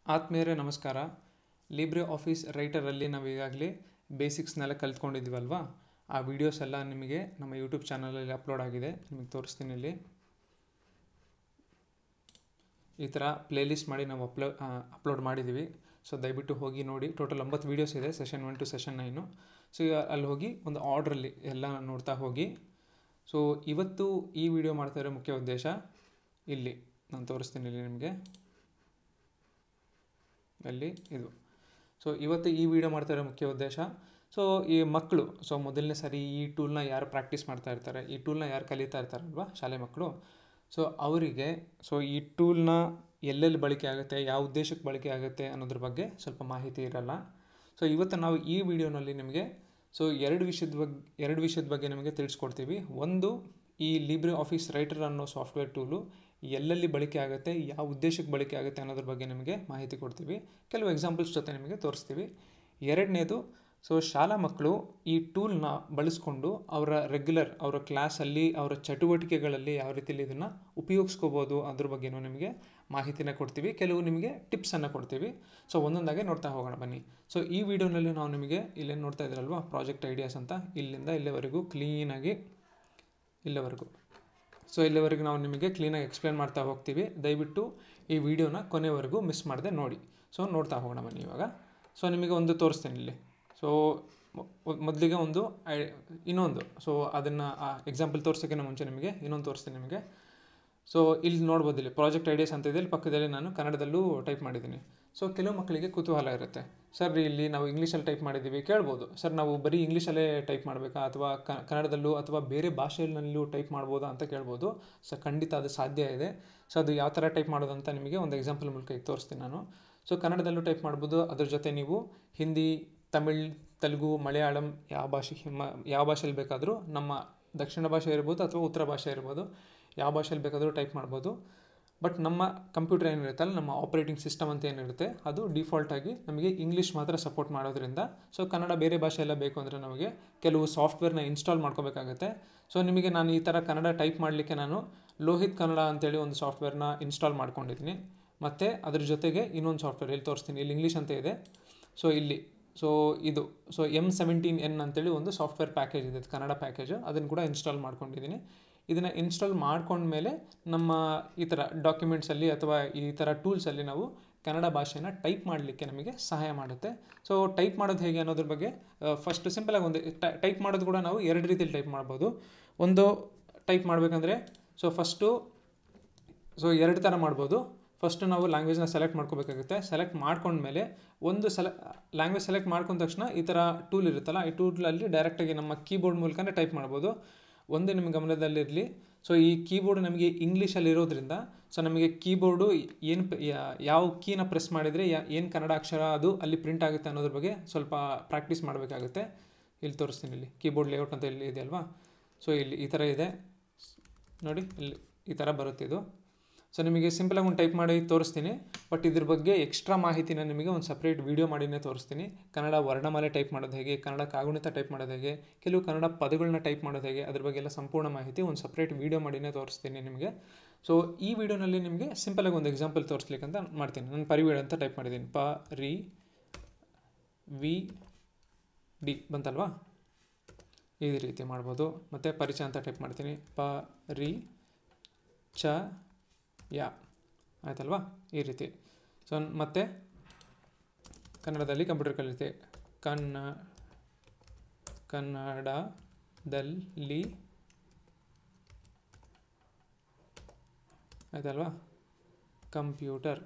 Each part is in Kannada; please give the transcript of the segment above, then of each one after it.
ಆತ್ಮೀಯರೇ ನಮಸ್ಕಾರ ಲಿಬ್ರೆ ಆಫೀಸ್ ರೈಟರಲ್ಲಿ ನಾವು ಈಗಾಗಲೇ ಬೇಸಿಕ್ಸ್ನೆಲ್ಲ ಕಲ್ತ್ಕೊಂಡಿದ್ದೀವಲ್ವಾ ಆ ವಿಡಿಯೋಸ್ ಎಲ್ಲ ನಿಮಗೆ ನಮ್ಮ ಯೂಟ್ಯೂಬ್ ಚಾನಲಲ್ಲಿ ಅಪ್ಲೋಡ್ ಆಗಿದೆ ನಿಮಗೆ ತೋರಿಸ್ತೀನಿ ಇಲ್ಲಿ ಈ ಥರ ಪ್ಲೇಲಿಸ್ಟ್ ಮಾಡಿ ನಾವು ಅಪ್ಲೋ ಅಪ್ಲೋಡ್ ಮಾಡಿದ್ದೀವಿ ಸೊ ದಯವಿಟ್ಟು ಹೋಗಿ ನೋಡಿ ಟೋಟಲ್ ಒಂಬತ್ತು ವೀಡಿಯೋಸ್ ಇದೆ session one two session nine so ಈಗ ಅಲ್ಲಿ ಹೋಗಿ ಒಂದು ಆರ್ಡ್ರಲ್ಲಿ ಎಲ್ಲ ನೋಡ್ತಾ ಹೋಗಿ ಸೊ ಇವತ್ತು ಈ ವಿಡಿಯೋ ಮಾಡ್ತಾ ಇರೋ ಮುಖ್ಯ ಉದ್ದೇಶ ಇಲ್ಲಿ ನಾನು ತೋರಿಸ್ತೀನಿ ಇಲ್ಲಿ ನಿಮಗೆ ಅಲ್ಲಿ ಇದು ಸೊ ಇವತ್ತು ಈ ವಿಡಿಯೋ ಮಾಡ್ತಾ ಇರೋ ಮುಖ್ಯ ಉದ್ದೇಶ ಸೊ ಈ ಮಕ್ಕಳು ಸೊ ಮೊದಲನೇ ಸಾರಿ ಈ ಟೂಲ್ನ ಯಾರು ಪ್ರಾಕ್ಟೀಸ್ ಮಾಡ್ತಾ ಇರ್ತಾರೆ ಈ ಟೂಲ್ನ ಯಾರು ಕಲಿತಾ ಇರ್ತಾರಲ್ವಾ ಶಾಲೆ ಮಕ್ಕಳು ಸೊ ಅವರಿಗೆ ಸೊ ಈ ಟೂಲ್ನ ಎಲ್ಲೆಲ್ಲಿ ಬಳಕೆ ಆಗುತ್ತೆ ಯಾವ ಉದ್ದೇಶಕ್ಕೆ ಬಳಕೆ ಆಗುತ್ತೆ ಅನ್ನೋದ್ರ ಬಗ್ಗೆ ಸ್ವಲ್ಪ ಮಾಹಿತಿ ಇರಲ್ಲ ಸೊ ಇವತ್ತು ನಾವು ಈ ವಿಡಿಯೋನಲ್ಲಿ ನಿಮಗೆ ಸೊ ಎರಡು ವಿಷಯದ ಬಗ್ಗೆ ಎರಡು ವಿಷಯದ ಬಗ್ಗೆ ನಿಮಗೆ ತಿಳಿಸ್ಕೊಡ್ತೀವಿ ಒಂದು ಈ ಲಿಬ್ರೆ ಆಫೀಸ್ ರೈಟರ್ ಅನ್ನೋ ಸಾಫ್ಟ್ವೇರ್ ಟೂಲು ಎಲ್ಲೆಲ್ಲಿ ಬಳಕೆ ಆಗುತ್ತೆ ಯಾವ ಉದ್ದೇಶಕ್ಕೆ ಬಳಕೆ ಆಗುತ್ತೆ ಅನ್ನೋದ್ರ ಬಗ್ಗೆ ನಿಮಗೆ ಮಾಹಿತಿ ಕೊಡ್ತೀವಿ ಕೆಲವು ಎಕ್ಸಾಂಪಲ್ಸ್ ಜೊತೆ ನಿಮಗೆ ತೋರಿಸ್ತೀವಿ ಎರಡನೇದು ಸೊ ಶಾಲಾ ಮಕ್ಕಳು ಈ ಟೂಲ್ನ ಬಳಸ್ಕೊಂಡು ಅವರ ರೆಗ್ಯುಲರ್ ಅವರ ಕ್ಲಾಸಲ್ಲಿ ಅವರ ಚಟುವಟಿಕೆಗಳಲ್ಲಿ ಯಾವ ರೀತಿಯಲ್ಲಿ ಇದನ್ನು ಉಪಯೋಗಿಸ್ಕೋಬೋದು ಅದ್ರ ಬಗ್ಗೆನೂ ನಿಮಗೆ ಮಾಹಿತಿನ ಕೊಡ್ತೀವಿ ಕೆಲವು ನಿಮಗೆ ಟಿಪ್ಸನ್ನು ಕೊಡ್ತೀವಿ ಸೊ ಒಂದೊಂದಾಗೆ ನೋಡ್ತಾ ಹೋಗೋಣ ಬನ್ನಿ ಸೊ ಈ ವಿಡಿಯೋನಲ್ಲಿ ನಾವು ನಿಮಗೆ ಇಲ್ಲೇನು ನೋಡ್ತಾ ಇದ್ರಲ್ವಾ ಪ್ರಾಜೆಕ್ಟ್ ಐಡಿಯಾಸ್ ಅಂತ ಇಲ್ಲಿಂದ ಇಲ್ಲಿವರೆಗೂ ಕ್ಲೀನಾಗಿ ಇಲ್ಲಿವರೆಗೂ ಸೊ ಇಲ್ಲಿವರೆಗೂ ನಾವು ನಿಮಗೆ ಕ್ಲೀನಾಗಿ ಎಕ್ಸ್ಪ್ಲೇನ್ ಮಾಡ್ತಾ ಹೋಗ್ತೀವಿ ದಯವಿಟ್ಟು ಈ ವಿಡಿಯೋನ ಕೊನೆವರೆಗೂ ಮಿಸ್ ಮಾಡದೆ ನೋಡಿ ಸೊ ನೋಡ್ತಾ ಹೋಗೋಣ ಬನ್ನಿ ಇವಾಗ ಸೊ ನಿಮಗೆ ಒಂದು ತೋರಿಸ್ತೇನೆ ಇಲ್ಲಿ ಸೊ ಮೊದಲಿಗೆ ಒಂದು ಐ ಇನ್ನೊಂದು ಸೊ ಅದನ್ನು ಎಕ್ಸಾಂಪಲ್ ತೋರ್ಸೋಕ್ಕಿಂತ ಮುಂಚೆ ನಿಮಗೆ ಇನ್ನೊಂದು ತೋರಿಸ್ತೀನಿ ನಿಮಗೆ ಸೊ ಇಲ್ಲಿ ನೋಡ್ಬೋದು ಇಲ್ಲಿ ಪ್ರಾಜೆಕ್ಟ್ ಐಡಿಯಾಸ್ ಅಂತ ಇದೆ ಇಲ್ಲಿ ಪಕ್ಕದಲ್ಲಿ ನಾನು ಕನ್ನಡದಲ್ಲೂ ಟೈಪ್ ಮಾಡಿದ್ದೀನಿ ಸೊ ಕೆಲವು ಮಕ್ಕಳಿಗೆ ಕುತೂಹಲ ಇರುತ್ತೆ ಸರ್ ಇಲ್ಲಿ ನಾವು ಇಂಗ್ಲೀಷಲ್ಲಿ ಟೈಪ್ ಮಾಡಿದ್ದೀವಿ ಕೇಳ್ಬೋದು ಸರ್ ನಾವು ಬರೀ ಇಂಗ್ಲೀಷಲ್ಲೇ ಟೈಪ್ ಮಾಡಬೇಕಾ ಅಥವಾ ಕನ್ನಡದಲ್ಲೂ ಅಥವಾ ಬೇರೆ ಭಾಷೆಯಲ್ಲೂ ಟೈಪ್ ಮಾಡ್ಬೋದಾ ಅಂತ ಕೇಳ್ಬೋದು ಸೊ ಖಂಡಿತ ಅದು ಸಾಧ್ಯ ಇದೆ ಸೊ ಅದು ಯಾವ ಥರ ಟೈಪ್ ಮಾಡೋದು ಅಂತ ನಿಮಗೆ ಒಂದು ಎಕ್ಸಾಂಪಲ್ ಮೂಲಕ ಈಗ ತೋರಿಸ್ತೀನಿ ನಾನು ಸೊ ಕನ್ನಡದಲ್ಲೂ ಟೈಪ್ ಮಾಡ್ಬೋದು ಅದ್ರ ಜೊತೆ ನೀವು ಹಿಂದಿ ತಮಿಳ್ ತೆಲುಗು ಮಲಯಾಳಂ ಯಾವ ಭಾಷೆ ಯಾವ ಭಾಷೆಯಲ್ಲಿ ಬೇಕಾದರೂ ನಮ್ಮ ದಕ್ಷಿಣ ಭಾಷೆ ಇರ್ಬೋದು ಅಥವಾ ಉತ್ತರ ಭಾಷೆ ಇರ್ಬೋದು ಯಾವ ಭಾಷೆಯಲ್ಲಿ ಬೇಕಾದರೂ ಟೈಪ್ ಮಾಡ್ಬೋದು ಬಟ್ ನಮ್ಮ ಕಂಪ್ಯೂಟರ್ ಏನಿರುತ್ತಲ್ಲ ನಮ್ಮ ಆಪ್ರೇಟಿಂಗ್ ಸಿಸ್ಟಮ್ ಅಂತ ಏನಿರುತ್ತೆ ಅದು ಡಿಫಾಲ್ಟಾಗಿ ನಮಗೆ ಇಂಗ್ಲೀಷ್ ಮಾತ್ರ ಸಪೋರ್ಟ್ ಮಾಡೋದ್ರಿಂದ ಸೊ ಕನ್ನಡ ಬೇರೆ ಭಾಷೆ ಎಲ್ಲ ಬೇಕು ಅಂದರೆ ನಮಗೆ ಕೆಲವು ಸಾಫ್ಟ್ವೇರ್ನ ಇನ್ಸ್ಟಾಲ್ ಮಾಡ್ಕೋಬೇಕಾಗುತ್ತೆ ಸೊ ನಿಮಗೆ ನಾನು ಈ ಥರ ಕನ್ನಡ ಟೈಪ್ ಮಾಡಲಿಕ್ಕೆ ನಾನು ಲೋಹಿತ್ ಕನ್ನಡ ಅಂತೇಳಿ ಒಂದು ಸಾಫ್ಟ್ವೇರ್ನ ಇನ್ಸ್ಟಾಲ್ ಮಾಡ್ಕೊಂಡಿದ್ದೀನಿ ಮತ್ತು ಅದ್ರ ಜೊತೆಗೆ ಇನ್ನೊಂದು ಸಾಫ್ಟ್ವೇರ್ ಇಲ್ಲಿ ತೋರಿಸ್ತೀನಿ ಇಲ್ಲಿ ಇಂಗ್ಲೀಷ್ ಅಂತ ಇದೆ ಸೊ ಇಲ್ಲಿ ಸೊ ಇದು ಸೊ ಎಮ್ ಸೆವೆಂಟೀನ್ ಎನ್ ಅಂತೇಳಿ ಒಂದು ಸಾಫ್ಟ್ವೇರ್ ಪ್ಯಾಕೇಜ್ ಇದೆ ಕನ್ನಡ ಪ್ಯಾಕೇಜು ಅದನ್ನು ಕೂಡ ಇನ್ಸ್ಟಾಲ್ ಮಾಡ್ಕೊಂಡಿದ್ದೀನಿ ಇದನ್ನು ಇನ್ಸ್ಟಾಲ್ ಮಾಡ್ಕೊಂಡ್ಮೇಲೆ ನಮ್ಮ ಈ ಥರ ಡಾಕ್ಯುಮೆಂಟ್ಸಲ್ಲಿ ಅಥವಾ ಈ ಥರ ಟೂಲ್ಸಲ್ಲಿ ನಾವು ಕನ್ನಡ ಭಾಷೆನ ಟೈಪ್ ಮಾಡಲಿಕ್ಕೆ ನಮಗೆ ಸಹಾಯ ಮಾಡುತ್ತೆ ಸೊ ಟೈಪ್ ಮಾಡೋದು ಹೇಗೆ ಅನ್ನೋದ್ರ ಬಗ್ಗೆ ಫಸ್ಟ್ ಸಿಂಪಲಾಗಿ ಒಂದು ಟೈಪ್ ಮಾಡೋದು ಕೂಡ ನಾವು ಎರಡು ರೀತಿಯಲ್ಲಿ ಟೈಪ್ ಮಾಡ್ಬೋದು ಒಂದು ಟೈಪ್ ಮಾಡಬೇಕಂದ್ರೆ ಸೊ ಫಸ್ಟು ಸೊ ಎರಡು ಥರ ಮಾಡ್ಬೋದು ಫಸ್ಟು ನಾವು ಲ್ಯಾಂಗ್ವೇಜ್ನ ಸೆಲೆಕ್ಟ್ ಮಾಡ್ಕೋಬೇಕಾಗುತ್ತೆ ಸೆಲೆಕ್ಟ್ ಮಾಡ್ಕೊಂಡ್ಮೇಲೆ ಒಂದು ಸೆಲೆ ಲ್ಯಾಂಗ್ವೇಜ್ ಸೆಲೆಕ್ಟ್ ಮಾಡ್ಕೊಂಡ ತಕ್ಷಣ ಈ ಥರ ಟೂಲ್ ಇರುತ್ತಲ್ಲ ಈ ಟೂಲಲ್ಲಿ ಡೈರೆಕ್ಟಾಗಿ ನಮ್ಮ ಕೀಬೋರ್ಡ್ ಮೂಲಕನೇ ಟೈಪ್ ಮಾಡ್ಬೋದು ಒಂದು ನಿಮ್ಮ ಗಮನದಲ್ಲಿರಲಿ ಸೊ ಈ ಕೀಬೋರ್ಡ್ ನಮಗೆ ಇಂಗ್ಲೀಷಲ್ಲಿ ಇರೋದ್ರಿಂದ ಸೊ ನಮಗೆ ಕೀಬೋರ್ಡು ಏನು ಯಾವ ಕೀನ ಪ್ರೆಸ್ ಮಾಡಿದರೆ ಯಾ ಏನು ಕನ್ನಡ ಅಕ್ಷರ ಅದು ಅಲ್ಲಿ ಪ್ರಿಂಟ್ ಆಗುತ್ತೆ ಅನ್ನೋದ್ರ ಬಗ್ಗೆ ಸ್ವಲ್ಪ ಪ್ರಾಕ್ಟೀಸ್ ಮಾಡಬೇಕಾಗುತ್ತೆ ಇಲ್ಲಿ ತೋರಿಸ್ತೀನಿ ಇಲ್ಲಿ ಕೀಬೋರ್ಡ್ ಲೇಔಟ್ ಅಂತ ಇಲ್ಲಿ ಇದೆ ಅಲ್ವಾ ಸೊ ಇಲ್ಲಿ ಈ ಥರ ಇದೆ ನೋಡಿ ಇಲ್ಲಿ ಈ ಥರ ಬರುತ್ತೆ ಇದು ಸೊ ನಿಮಗೆ ಸಿಂಪಲಾಗಿ ಒಂದು ಟೈಪ್ ಮಾಡಿ ತೋರಿಸ್ತೀನಿ ಬಟ್ ಇದ್ರ ಬಗ್ಗೆ ಎಕ್ಸ್ಟ್ರಾ ಮಾಹಿತಿನ ನಿಮಗೆ ಒಂದು ಸಪ್ರೇಟ್ ವೀಡಿಯೋ ಮಾಡಿನೇ ತೋರಿಸ್ತೀನಿ ಕನ್ನಡ ವರ್ಣಮಾಲೆ ಟೈಪ್ ಮಾಡೋದು ಹೇಗೆ ಕನ್ನಡ ಕಾಗುಣಿತ ಟೈಪ್ ಮಾಡೋದು ಹೇಗೆ ಕೆಲವು ಕನ್ನಡ ಪದಗಳನ್ನ ಟೈಪ್ ಮಾಡೋದು ಹೇಗೆ ಅದ್ರ ಬಗ್ಗೆ ಎಲ್ಲ ಸಂಪೂರ್ಣ ಮಾಹಿತಿ ಒಂದು ಸಪ್ರೇಟ್ ವೀಡಿಯೋ ಮಾಡಿನೇ ತೋರಿಸ್ತೀನಿ ನಿಮಗೆ ಸೊ ಈ ವಿಡಿಯೋನಲ್ಲಿ ನಿಮಗೆ ಸಿಂಪಲಾಗಿ ಒಂದು ಎಕ್ಸಾಂಪಲ್ ತೋರಿಸ್ಲಿಕ್ಕೆ ಅಂತ ಮಾಡ್ತೀನಿ ನಾನು ಪರಿವೇಳ ಅಂತ ಟೈಪ್ ಮಾಡಿದ್ದೀನಿ ಪ ರಿ ವಿ ಡಿ ಬಂತಲ್ವಾ ಈ ರೀತಿ ಮಾಡ್ಬೋದು ಮತ್ತು ಪರಿಚಯ ಅಂತ ಟೈಪ್ ಮಾಡ್ತೀನಿ ಪ ರಿ ಚ ಯಾ ಆಯ್ತಲ್ವಾ ಈ ರೀತಿ ಸೊ ಮತ್ತು ಕನ್ನಡದಲ್ಲಿ ಕಂಪ್ಯೂಟರ್ ಕಲಿತೆ ಕನ್ನ ಕನ್ನಡದಲ್ಲಿ ಆಯ್ತಲ್ವಾ ಕಂಪ್ಯೂಟರ್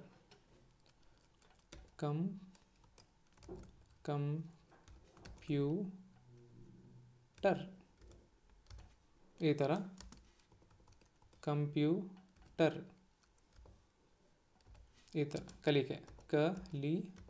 ಕಂ ಕಂಪ್ಯೂಟರ್ ಈ ಥರ ಕಂಪ್ಯೂಟರ್ ಈ ಥರ ಕಲಿಕೆ ಕ ಲಿ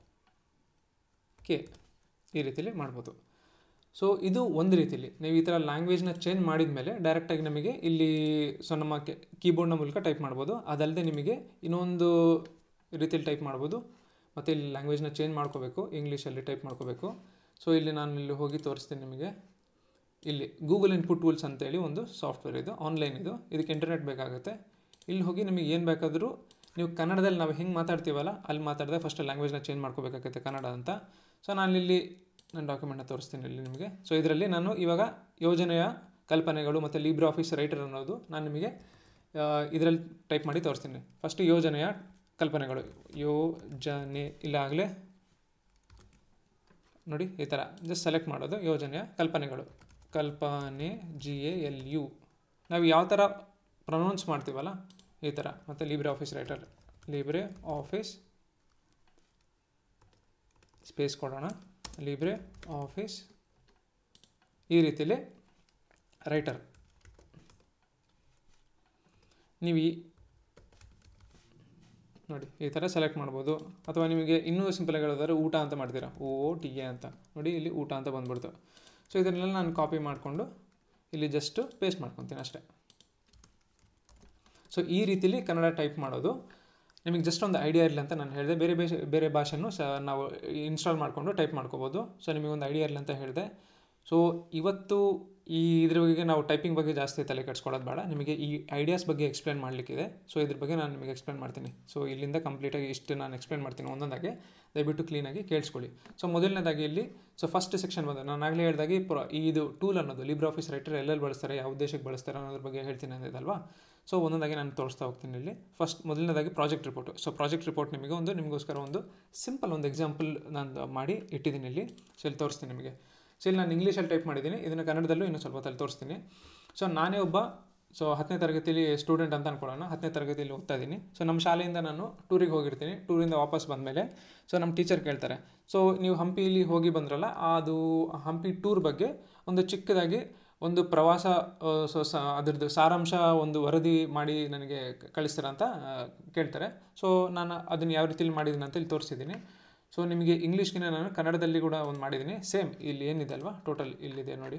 ಕೆ ಈ ರೀತಿಯಲ್ಲಿ ಮಾಡ್ಬೋದು ಸೊ ಇದು ಒಂದು ರೀತಿಯಲ್ಲಿ ನೀವು ಈ ಥರ ಲ್ಯಾಂಗ್ವೇಜ್ನ ಚೇಂಜ್ ಮಾಡಿದ ಮೇಲೆ ಡೈರೆಕ್ಟಾಗಿ ನಮಗೆ ಇಲ್ಲಿ ಸೊ ನಮ್ಮ ಕೀಬೋರ್ಡ್ನ ಮೂಲಕ ಟೈಪ್ ಮಾಡ್ಬೋದು ಅದಲ್ಲದೆ ನಿಮಗೆ ಇನ್ನೊಂದು ರೀತಿಯಲ್ಲಿ ಟೈಪ್ ಮಾಡ್ಬೋದು ಮತ್ತು ಇಲ್ಲಿ ಲ್ಯಾಂಗ್ವೇಜ್ನ ಚೇಂಜ್ ಮಾಡ್ಕೋಬೇಕು ಇಂಗ್ಲೀಷಲ್ಲಿ ಟೈಪ್ ಮಾಡ್ಕೋಬೇಕು ಸೊ ಇಲ್ಲಿ ನಾನು ಇಲ್ಲಿ ಹೋಗಿ ತೋರಿಸ್ತೀನಿ ನಿಮಗೆ ಇಲ್ಲಿ ಗೂಗಲ್ ಇನ್ಪುಟ್ ಟೂಲ್ಸ್ ಅಂತೇಳಿ ಒಂದು ಸಾಫ್ಟ್ವೇರ್ ಇದು ಆನ್ಲೈನ್ ಇದು ಇದಕ್ಕೆ ಇಂಟರ್ನೆಟ್ ಬೇಕಾಗುತ್ತೆ ಇಲ್ಲಿ ಹೋಗಿ ನಿಮಗೆ ಏನು ಬೇಕಾದರೂ ನೀವು ಕನ್ನಡದಲ್ಲಿ ನಾವು ಹೆಂಗೆ ಮಾತಾಡ್ತೀವಲ್ಲ ಅಲ್ಲಿ ಮಾತಾಡಿದ್ರೆ ಫಸ್ಟ್ ಲ್ಯಾಂಗ್ವೇಜ್ನ ಚೇಂಜ್ ಮಾಡ್ಕೋಬೇಕಾಗುತ್ತೆ ಕನ್ನಡ ಅಂತ ಸೊ ನಾನು ಇಲ್ಲಿ ನನ್ನ ಡಾಕ್ಯುಮೆಂಟ್ನ ತೋರಿಸ್ತೀನಿ ಇಲ್ಲಿ ನಿಮಗೆ ಸೊ ಇದರಲ್ಲಿ ನಾನು ಇವಾಗ ಯೋಜನೆಯ ಕಲ್ಪನೆಗಳು ಮತ್ತು ಲೀಬ್ರೆ ಆಫೀಸ್ ರೈಟರ್ ಅನ್ನೋದು ನಾನು ನಿಮಗೆ ಇದರಲ್ಲಿ ಟೈಪ್ ಮಾಡಿ ತೋರಿಸ್ತೀನಿ ಫಸ್ಟ್ ಯೋಜನೆಯ ಕಲ್ಪನೆಗಳು ಯೋಜನೆ ಇಲ್ಲಾಗಲೇ ನೋಡಿ ಈ ಥರ ಜಸ್ಟ್ ಸೆಲೆಕ್ಟ್ ಮಾಡೋದು ಯೋಜನೆಯ ಕಲ್ಪನೆಗಳು ಕಲ್ಪನೆ ಜಿ ಎ ಎಲ್ ಯು ನಾವು ಯಾವ ಥರ ಪ್ರೊನೌನ್ಸ್ ಮಾಡ್ತೀವಲ್ಲ ಈ ಥರ ಮತ್ತು Libre Office Writer Libre Office space ಕೊಡೋಣ ಲೀಬ್ರೆ ಆಫೀಸ್ ಈ ರೀತಿಲಿ ರೈಟರ್ ನೀವು ಈ ನೋಡಿ ಈ ಥರ ಸೆಲೆಕ್ಟ್ ಮಾಡ್ಬೋದು ಅಥವಾ ನಿಮಗೆ ಇನ್ನೂ ಸಿಂಪಲ್ ಆಗಿ ಹೇಳೋದಾದ್ರೆ ಊಟ ಅಂತ ಮಾಡ್ತೀರಾ ಓ ಟಿ ಎ ಅಂತ ನೋಡಿ ಇಲ್ಲಿ ಊಟ ಅಂತ ಬಂದ್ಬಿಡ್ತು ಸೊ ಇದನ್ನೆಲ್ಲ ನಾನು ಕಾಪಿ ಮಾಡಿಕೊಂಡು ಇಲ್ಲಿ ಜಸ್ಟು ಪೇಸ್ಟ್ ಮಾಡ್ಕೊತೀನಿ ಅಷ್ಟೇ ಸೊ ಈ ರೀತಿಲಿ ಕನ್ನಡ ಟೈಪ್ ಮಾಡೋದು ನಿಮಗೆ ಜಸ್ಟ್ ಒಂದು ಐಡಿಯಾ ಇರಲಿ ಅಂತ ನಾನು ಹೇಳಿದೆ ಬೇರೆ ಬೇರೆ ಬೇರೆ ಭಾಷೆನೂ ಸಹ ನಾವು ಇನ್ಸ್ಟಾಲ್ ಮಾಡಿಕೊಂಡು ಟೈಪ್ ಮಾಡ್ಕೋಬೋದು ಸೊ ನಿಮಗೆ ಒಂದು ಐಡಿಯಾ ಇರಲಿ ಅಂತ ಹೇಳಿದೆ ಸೊ ಇವತ್ತು ಈ ಇದ್ರ ಬಗ್ಗೆ ನಾವು ಟೈಪಿಂಗ್ ಬಗ್ಗೆ ಜಾಸ್ತಿ ತಲೆ ಕೆಡ್ಸ್ಕೊಳ್ಳೋದು ಬೇಡ ನಿಮಗೆ ಈ ಐಡಿಯಾಸ್ ಬಗ್ಗೆ ಎಕ್ಸ್ಪ್ಲೇನ್ ಮಾಡಲಿಕ್ಕಿದೆ ಸೊ ಇದ್ರ ಬಗ್ಗೆ ನಾನು ನಿಮಗೆ ಎಕ್ಸ್ಪ್ಲೇನ್ ಮಾಡ್ತೀನಿ ಸೊ ಇಲ್ಲಿಂದ ಕಂಪ್ಲೀಟಾಗಿ ಇಷ್ಟು ನಾನು ಎಕ್ಸ್ಪ್ಲೇನ್ ಮಾಡ್ತೀನಿ ಒಂದೊಂದಾಗಿ ದಯವಿಟ್ಟು ಕ್ಲೀನಾಗಿ ಕೇಳಿಸ್ಕೊಳ್ಳಿ ಸೊ ಮೊದಲನೇದಾಗಿ ಇಲ್ಲಿ ಸೊ ಫಸ್ಟ್ ಸೆಕ್ಷನ್ ಬಂದು ನಾನು ಆಗಲೇ ಹೇಳಿದಾಗೆ ಪ್ರ ಇದು ಟೂಲ್ ಅನ್ನೋದು ಲಿಬ್ರೆ ಆಫೀಸ್ ರೈಟರ್ ಎಲ್ಲೆಲ್ಲಿ ಬಳಸ್ತಾರೆ ಯಾವ ಉದ್ದೇಶಕ್ಕೆ ಬಳಸ್ತಾರೆ ಅನ್ನೋದ್ರ ಬಗ್ಗೆ ಹೇಳ್ತೀನಿ ಅಂದಿದ್ದಲ್ವಾ ಸೊ ಒಂದೊಂದಾಗಿ ನಾನು ತೋರಿಸ್ತಾ ಹೋಗ್ತೀನಿ ಇಲ್ಲಿ ಫಸ್ಟ್ ಮೊದಲನೇದಾಗಿ project report so project report ನಿಮಗೆ ಒಂದು ನಿಮಗೋಸ್ಕರ ಒಂದು ಸಿಂಪಲ್ ಒಂದು ಎಕ್ಸಾಂಪಲ್ ನಾನು ಮಾಡಿ ಇಟ್ಟಿದ್ದೀನಿ ಇಲ್ಲಿ ಸೊ ಇಲ್ಲಿ ತೋರಿಸ್ತೀನಿ ನಿಮಗೆ ಸೊ ಇಲ್ಲಿ ನಾನು ಇಂಗ್ಲೀಷಲ್ಲಿ ಟೈಪ್ ಮಾಡಿದ್ದೀನಿ ಇದನ್ನು ಕನ್ನಡದಲ್ಲೂ ಇನ್ನೂ ಸ್ವಲ್ಪ ಹೊತ್ತಲ್ಲಿ ತೋರಿಸ್ತೀನಿ ಸೊ ನಾನೇ ಒಬ್ಬ ಸೊ ಹತ್ತನೇ ತರಗತಿಲಿ ಸ್ಟೂಡೆಂಟ್ ಅಂತ ಅನ್ಕೊಳ್ಳೋಣ ಹತ್ತನೇ ತರಗತಿಯಲ್ಲಿ ಓದ್ತಾ ಇದ್ದೀನಿ ಸೊ ನಮ್ಮ ಶಾಲೆಯಿಂದ ನಾನು ಟೂರಿಗೆ ಹೋಗಿರ್ತೀನಿ ಟೂರಿಂದ ವಾಪಸ್ ಬಂದಮೇಲೆ ಸೊ ನಮ್ಮ ಟೀಚರ್ ಕೇಳ್ತಾರೆ ಸೊ ನೀವು ಹಂಪಿಲಿ ಹೋಗಿ ಬಂದ್ರಲ್ಲ ಅದು ಹಂಪಿ ಟೂರ್ ಬಗ್ಗೆ ಒಂದು ಚಿಕ್ಕದಾಗಿ ಒಂದು ಪ್ರವಾಸ ಆ, ಸೊ ಸ ಅದ್ರದ್ದು ಸಾರಾಂಶ ಒಂದು ವರದಿ ಮಾಡಿ ನನಗೆ ಕ- ಕಳಿಸ್ತೀರಾ ಅಂತ ಆ, ಕೇಳ್ತಾರೆ ಸೊ ನಾನು ಅದನ್ನು ಯಾವ ರೀತಿಲಿ ಮಾಡಿದ್ದೀನಿ ಅಂತ ಇಲ್ಲಿ ತೋರಿಸಿದ್ದೀನಿ ಸೊ ನಿಮಗೆ ಇಂಗ್ಲೀಷ್ಗಿನ ನಾನು ಕನ್ನಡದಲ್ಲಿ ಕೂಡ ಒಂದು ಮಾಡಿದ್ದೀನಿ ಸೇಮ್ ಇಲ್ಲಿ ಏನಿದೆ ಅಲ್ವಾ ಟೋಟಲ್ ಇಲ್ಲಿದೆ ನೋಡಿ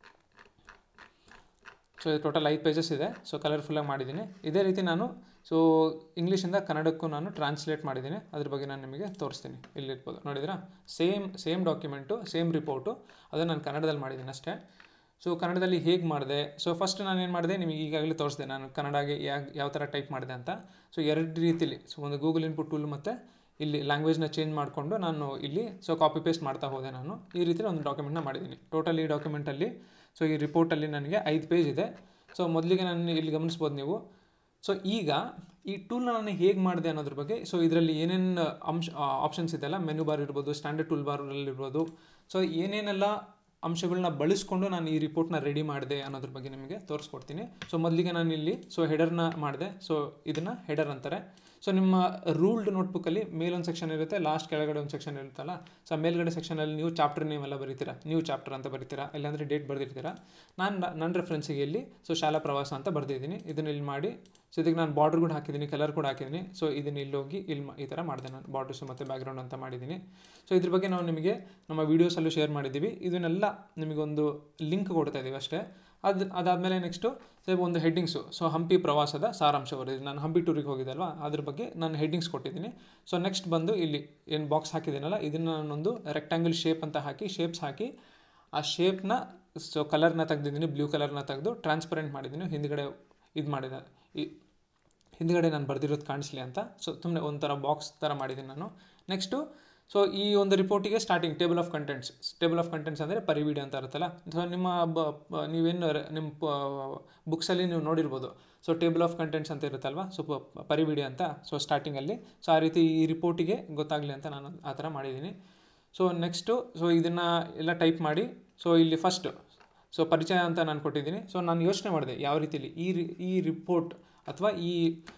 ಸೊ ಇದು ಟೋಟಲ್ ಐದು ಪೇಜಸ್ ಇದೆ ಸೊ ಕಲರ್ಫುಲ್ಲಾಗಿ ಮಾಡಿದ್ದೀನಿ ಇದೇ ರೀತಿ ನಾನು ಸೊ ಇಂಗ್ಲೀಷಿಂದ ಕನ್ನಡಕ್ಕೂ ನಾನು ಟ್ರಾನ್ಸ್ಲೇಟ್ ಮಾಡಿದ್ದೀನಿ ಅದ್ರ ಬಗ್ಗೆ ನಾನು ನಿಮಗೆ ತೋರಿಸ್ತೀನಿ ಇಲ್ಲಿರ್ಬೋದು ನೋಡಿದ್ರಾ same same document same report ಅದನ್ನು ನಾನು ಕನ್ನಡದಲ್ಲಿ ಮಾಡಿದ್ದೀನಿ ಅಷ್ಟೇ ಸೊ ಕನ್ನಡದಲ್ಲಿ ಹೇಗೆ ಮಾಡಿದೆ ಸೊ ಫಸ್ಟ್ ನಾನು ಏನು ಮಾಡಿದೆ ನಿಮಗೆ ಈಗಾಗಲೇ ತೋರಿಸಿದೆ ನಾನು ಕನ್ನಡಗೆ ಯಾವ ಯಾವ ಥರ ಟೈಪ್ ಮಾಡಿದೆ ಅಂತ ಸೊ ಎರಡು ರೀತಿಲಿ ಸೊ ಒಂದು ಗೂಗಲ್ ಇನ್ಪುಟ್ ಟೂಲ್ ಮತ್ತು ಇಲ್ಲಿ ಲ್ಯಾಂಗ್ವೇಜ್ನ ಚೇಂಜ್ ಮಾಡಿಕೊಂಡು ನಾನು ಇಲ್ಲಿ ಸೊ ಕಾಪಿ ಪೇಸ್ಟ್ ಮಾಡ್ತಾ ಹೋದೆ ನಾನು ಈ ರೀತಿ ಒಂದು ಡಾಕ್ಯುಮೆಂಟ್ನ ಮಾಡಿದ್ದೀನಿ ಟೋಟಲ್ ಈ ಡಾಕ್ಯುಮೆಂಟಲ್ಲಿ ಸೊ ಈ ರಿಪೋರ್ಟಲ್ಲಿ ನನಗೆ ಐದು ಪೇಜ್ ಇದೆ ಸೊ ಮೊದಲಿಗೆ ನಾನು ಇಲ್ಲಿ ಗಮನಿಸ್ಬೋದು ನೀವು ಸೊ ಈಗ ಈ ಟೂಲ್ನ ನಾನು ಹೇಗೆ ಮಾಡಿದೆ ಅನ್ನೋದ್ರ ಬಗ್ಗೆ ಸೊ ಇದರಲ್ಲಿ ಏನೇನು ಅಂಶ ಆಪ್ಷನ್ಸ್ ಇದೆಯಲ್ಲ ಮೆನು ಬಾರ್ ಇರ್ಬೋದು ಸ್ಟ್ಯಾಂಡರ್ಡ್ ಟೂಲ್ ಬಾರಲ್ಲಿ ಇರ್ಬೋದು ಸೊ ಏನೇನೆಲ್ಲ ಅಂಶಗಳನ್ನ ಬಳಸ್ಕೊಂಡು ನಾನು ಈ ರಿಪೋರ್ಟ್ನ ರೆಡಿ ಮಾಡಿದೆ ಅನ್ನೋದ್ರ ಬಗ್ಗೆ ನಿಮಗೆ ತೋರಿಸ್ಕೊಡ್ತೀನಿ ಸೊ ಮೊದಲಿಗೆ ನಾನು ಇಲ್ಲಿ ಸೊ ಹೆಡರ್ನ ಮಾಡಿದೆ ಸೊ ಇದನ್ನು ಹೆಡರ್ ಅಂತಾರೆ ಸೊ ನಿಮ್ಮ ರೂಲ್ಡ್ ನೋಟ್ಬುಕ್ಕಲ್ಲಿ ಮೇಲೊಂದು ಸೆಕ್ಷನ್ ಇರುತ್ತೆ ಲಾಸ್ಟ್ ಕೆಳಗಡೆ ಒಂದು ಸೆಕ್ಷನ್ ಇರುತ್ತಲ್ಲ ಸೊ ಆ ಮೇಲ್ಗಡೆ ಸೆಕ್ಷನಲ್ಲಿ ನೀವು ಚಾಪ್ಟರ್ ನೇಮ್ ಎಲ್ಲ ಬರೀತೀರಾ ನ್ಯೂ ಚಾಪ್ಟರ್ ಅಂತ ಬರೀತೀರಾ ಇಲ್ಲಾಂದರೆ ಡೇಟ್ ಬರೆದಿರ್ತೀರಾ ನಾನು ನನ್ನ ರೆಫರೆನ್ಸಿಗೆ ಇಲ್ಲಿ ಸೊ ಶಾಲಾ ಪ್ರವಾಸ ಅಂತ ಬರೆದಿದ್ದೀನಿ ಇದನ್ನ ಇಲ್ಲಿ ಮಾಡಿ ಸೊ ಇದಕ್ಕೆ ನಾನು ಬಾರ್ಡರ್ ಕೂಡ ಹಾಕಿದ್ದೀನಿ ಕಲರ್ ಕೂಡ ಹಾಕಿದ್ದೀನಿ ಸೊ ಇದನ್ನ ಇಲ್ಲಿ ಹೋಗಿ ಇಲ್ಲಿ ಮಾ- ಈ ಥರ ಮಾಡಿದೆ ನಾನು ಬಾರ್ಡರ್ಸು ಮತ್ತು ಬ್ಯಾಕ್ಗ್ರೌಂಡ್ ಅಂತ ಮಾಡಿದ್ದೀನಿ ಸೊ ಇದ್ರ ಬಗ್ಗೆ ನಾವು ನಿಮಗೆ ನಮ್ಮ ವೀಡಿಯೋಸಲ್ಲೂ ಶೇರ್ ಮಾಡಿದ್ದೀವಿ ಇದನ್ನೆಲ್ಲ ನಿಮಗೊಂದು ಲಿಂಕ್ ಕೊಡ್ತಾ ಇದ್ದೀವಿ ಅಷ್ಟೇ ಅದು ಅದಾದಮೇಲೆ ನೆಕ್ಸ್ಟು ಸೊ ಒಂದು ಹೆಡ್ಡಿಂಗ್ಸು ಸೊ ಹಂಪಿ ಪ್ರವಾಸದ ಸಾರಾಂಶ ಬರೆದಿದೆ ನಾನು ಹಂಪಿ ಟೂರಿಗೆ ಹೋಗಿದ್ದೆ ಅಲ್ವಾ ಅದ್ರ ಬಗ್ಗೆ ನಾನು ಹೆಡ್ಡಿಂಗ್ಸ್ ಕೊಟ್ಟಿದ್ದೀನಿ ಸೊ ನೆಕ್ಸ್ಟ್ ಬಂದು ಇಲ್ಲಿ ಏನು ಬಾಕ್ಸ್ ಹಾಕಿದ್ದೀನಲ್ಲ ಇದನ್ನು ನಾನೊಂದು ರೆಕ್ಟ್ಯಾಂಗಲ್ ಶೇಪ್ ಅಂತ ಹಾಕಿ ಶೇಪ್ಸ್ ಹಾಕಿ ಆ ಶೇಪ್ನ ಸೊ ಕಲರ್ನ ತೆಗ್ದಿದ್ದೀನಿ ಬ್ಲೂ ಕಲರ್ನ ತೆಗೆದು ಟ್ರಾನ್ಸ್ಪರೆಂಟ್ ಮಾಡಿದ್ದೀನಿ ಹಿಂದ್ಗಡೆ ಇದು ಮಾಡಿದೆ ಈ ಹಿಂದ್ಗಡೆ ನಾನು ಬರೆದಿರೋದು ಕಾಣಿಸ್ಲಿ ಅಂತ ಸೊ ಸುಮ್ಮನೆ ಒಂಥರ ಬಾಕ್ಸ್ ಥರ ಮಾಡಿದ್ದೀನಿ ನಾನು ನೆಕ್ಸ್ಟು ಸೊ ಈ ಒಂದು ರಿಪೋರ್ಟಿಗೆ starting table of contents table of contents ಅಂದರೆ ಪರಿವಿಡಿ ಅಂತ ಇರುತ್ತಲ್ಲ ಸೊ ನಿಮ್ಮ ಬ ಪ- ನೀವೇನು ರೆ- ನಿಮ್ಮ ಬುಕ್ಸಲ್ಲಿ ನೀವು ನೋಡಿರ್ಬೋದು ಸೊ ಟೇಬಲ್ ಆಫ್ ಕಂಟೆಂಟ್ಸ್ ಅಂತ ಇರುತ್ತಲ್ವ ಸೊ ಪ- ಪರಿವಿಡಿ ಅಂತ ಸೊ ಸ್ಟಾರ್ಟಿಂಗಲ್ಲಿ ಸೊ ಆ ರೀತಿ ಈ ರಿಪೋರ್ಟಿಗೆ ಗೊತ್ತಾಗಲಿ ಅಂತ ನಾನು ಆ ಥರ ಮಾಡಿದ್ದೀನಿ ಸೊ ನೆಕ್ಸ್ಟು ಸೊ ಇದನ್ನು ಎಲ್ಲ ಟೈಪ್ ಮಾಡಿ ಸೊ ಇಲ್ಲಿ ಫಸ್ಟು ಸೊ ಪರಿಚಯ ಅಂತ ನಾನು ಕೊಟ್ಟಿದ್ದೀನಿ ಸೊ ನಾನು ಯೋಚನೆ ಮಾಡಿದೆ ಯಾವ ರೀತಿಲಿ ಈ ರಿ ಈ ರಿಪೋರ್ಟ್ ಅಥವಾ ಈ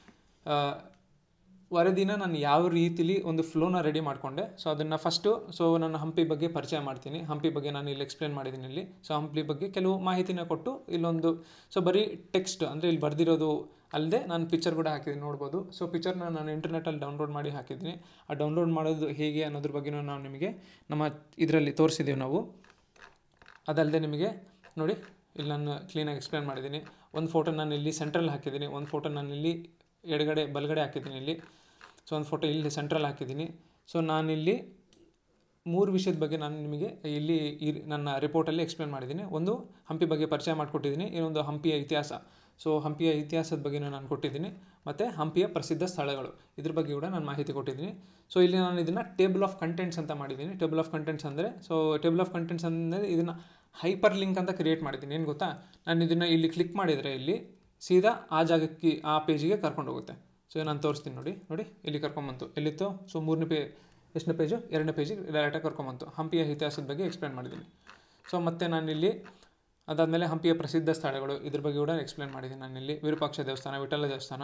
ಆ, ವರದಿನ ನಾನು ಯಾವ ರೀತಿಲಿ ಒಂದು ಫ್ಲೋನ ರೆಡಿ ಮಾಡಿಕೊಂಡೆ ಸೊ ಅದನ್ನು ಫಸ್ಟು ಸೊ ನಾನು ಹಂಪಿ ಬಗ್ಗೆ ಪರಿಚಯ ಮಾಡ್ತೀನಿ ಹಂಪಿ ಬಗ್ಗೆ ನಾನು ಇಲ್ಲಿ ಎಕ್ಸ್ಪ್ಲೇನ್ ಮಾಡಿದ್ದೀನಿ ಇಲ್ಲಿ ಸೊ ಹಂಪಿ ಬಗ್ಗೆ ಕೆಲವು ಮಾಹಿತಿನ ಕೊಟ್ಟು ಇಲ್ಲೊಂದು ಸೊ ಬರೀ ಟೆಕ್ಸ್ಟ್ ಅಂದರೆ ಇಲ್ಲಿ ಬರೆದಿರೋದು ಅಲ್ಲದೆ ನಾನು ಪಿಕ್ಚರ್ ಕೂಡ ಹಾಕಿದ್ದೀನಿ ನೋಡ್ಬೋದು ಸೊ ಪಿಕ್ಚರ್ನ ನಾನು ಇಂಟರ್ನೆಟಲ್ಲಿ ಡೌನ್ಲೋಡ್ ಮಾಡಿ ಹಾಕಿದ್ದೀನಿ ಆ ಡೌನ್ಲೋಡ್ ಮಾಡೋದು ಹೇಗೆ ಅನ್ನೋದ್ರ ಬಗ್ಗೆನೂ ನಾವು ನಿಮಗೆ ನಮ್ಮ ಇದರಲ್ಲಿ ತೋರಿಸಿದ್ದೀವಿ ನಾವು ಅದಲ್ಲದೆ ನಿಮಗೆ ನೋಡಿ ಇಲ್ಲಿ ನಾನು ಕ್ಲೀನಾಗಿ ಎಕ್ಸ್ಪ್ಲೇನ್ ಮಾಡಿದ್ದೀನಿ ಒಂದು ಫೋಟೋ ನಾನು ಇಲ್ಲಿ ಸೆಂಟ್ರಲ್ಲಿ ಹಾಕಿದ್ದೀನಿ ಒಂದು ಫೋಟೋ ನಾನು ಇಲ್ಲಿ ಎಡಗಡೆ ಬಲಗಡೆ ಹಾಕಿದ್ದೀನಿ ಇಲ್ಲಿ ಸೊ ಒಂದು ಫೋಟೋ ಇಲ್ಲಿ ಸೆಂಟ್ರಲ್ಲಿ ಹಾಕಿದ್ದೀನಿ ಸೊ ನಾನಿಲ್ಲಿ ಮೂರು ವಿಷಯದ ಬಗ್ಗೆ ನಾನು ನಿಮಗೆ ಇಲ್ಲಿ ಈ ನನ್ನ ರಿಪೋರ್ಟಲ್ಲಿ ಎಕ್ಸ್ಪ್ಲೇನ್ ಮಾಡಿದ್ದೀನಿ ಒಂದು ಹಂಪಿ ಬಗ್ಗೆ ಪರಿಚಯ ಮಾಡಿಕೊಟ್ಟಿದ್ದೀನಿ ಇನ್ನೊಂದು ಹಂಪಿಯ ಇತಿಹಾಸ ಸೊ ಹಂಪಿಯ ಇತಿಹಾಸದ ಬಗ್ಗೆನೂ ನಾನು ಕೊಟ್ಟಿದ್ದೀನಿ ಮತ್ತು ಹಂಪಿಯ ಪ್ರಸಿದ್ಧ ಸ್ಥಳಗಳು ಇದ್ರ ಬಗ್ಗೆ ಕೂಡ ನಾನು ಮಾಹಿತಿ ಕೊಟ್ಟಿದ್ದೀನಿ ಸೊ ಇಲ್ಲಿ ನಾನು ಇದನ್ನು ಟೇಬಲ್ ಆಫ್ ಕಂಟೆಂಟ್ಸ್ ಅಂತ ಮಾಡಿದ್ದೀನಿ ಟೇಬಲ್ ಆಫ್ ಕಂಟೆಂಟ್ಸ್ ಅಂದರೆ ಸೊ ಟೇಬಲ್ ಆಫ್ ಕಂಟೆಂಟ್ಸ್ ಅಂದರೆ ಇದನ್ನು ಹೈಪರ್ ಲಿಂಕ್ ಅಂತ ಕ್ರಿಯೇಟ್ ಮಾಡಿದ್ದೀನಿ ಏನು ಗೊತ್ತಾ ನಾನು ಇದನ್ನು ಇಲ್ಲಿ ಕ್ಲಿಕ್ ಮಾಡಿದರೆ ಇಲ್ಲಿ ಸೀದಾ ಆ ಜಾಗಕ್ಕೆ ಆ ಪೇಜಿಗೆ ಕರ್ಕೊಂಡು ಹೋಗುತ್ತೆ ಸೊ ನಾನು ತೋರಿಸ್ತೀನಿ ನೋಡಿ ನೋಡಿ ಇಲ್ಲಿ ಕರ್ಕೊಂಬಂತು ಎಲ್ಲಿತ್ತು ಸೊ ಮೂರನೇ ಪೇ ಎಷ್ಟನೇ ಪೇಜು ಎರಡನೇ ಪೇಜಿಗೆ ಡೈರೆಕ್ಟಾಗಿ ಕರ್ಕೊಂಬಂತು ಹಂಪಿಯ ಇತಿಹಾಸದ ಬಗ್ಗೆ ಎಕ್ಸ್ಪ್ಲೇನ್ ಮಾಡಿದ್ದೀನಿ ಸೊ ಮತ್ತೆ ನಾನಿಲ್ಲಿ ಅದಾದಮೇಲೆ ಹಂಪಿಯ ಪ್ರಸಿದ್ಧ ಸ್ಥಳಗಳು ಇದ್ರ ಬಗ್ಗೆ ಕೂಡ ಎಕ್ಸ್ಪ್ಲೇನ್ ಮಾಡಿದ್ದೀನಿ ನಾನಿಲ್ಲಿ ವಿರೂಪಾಕ್ಷ ದೇವಸ್ಥಾನ ವಿಠಲ ದೇವಸ್ಥಾನ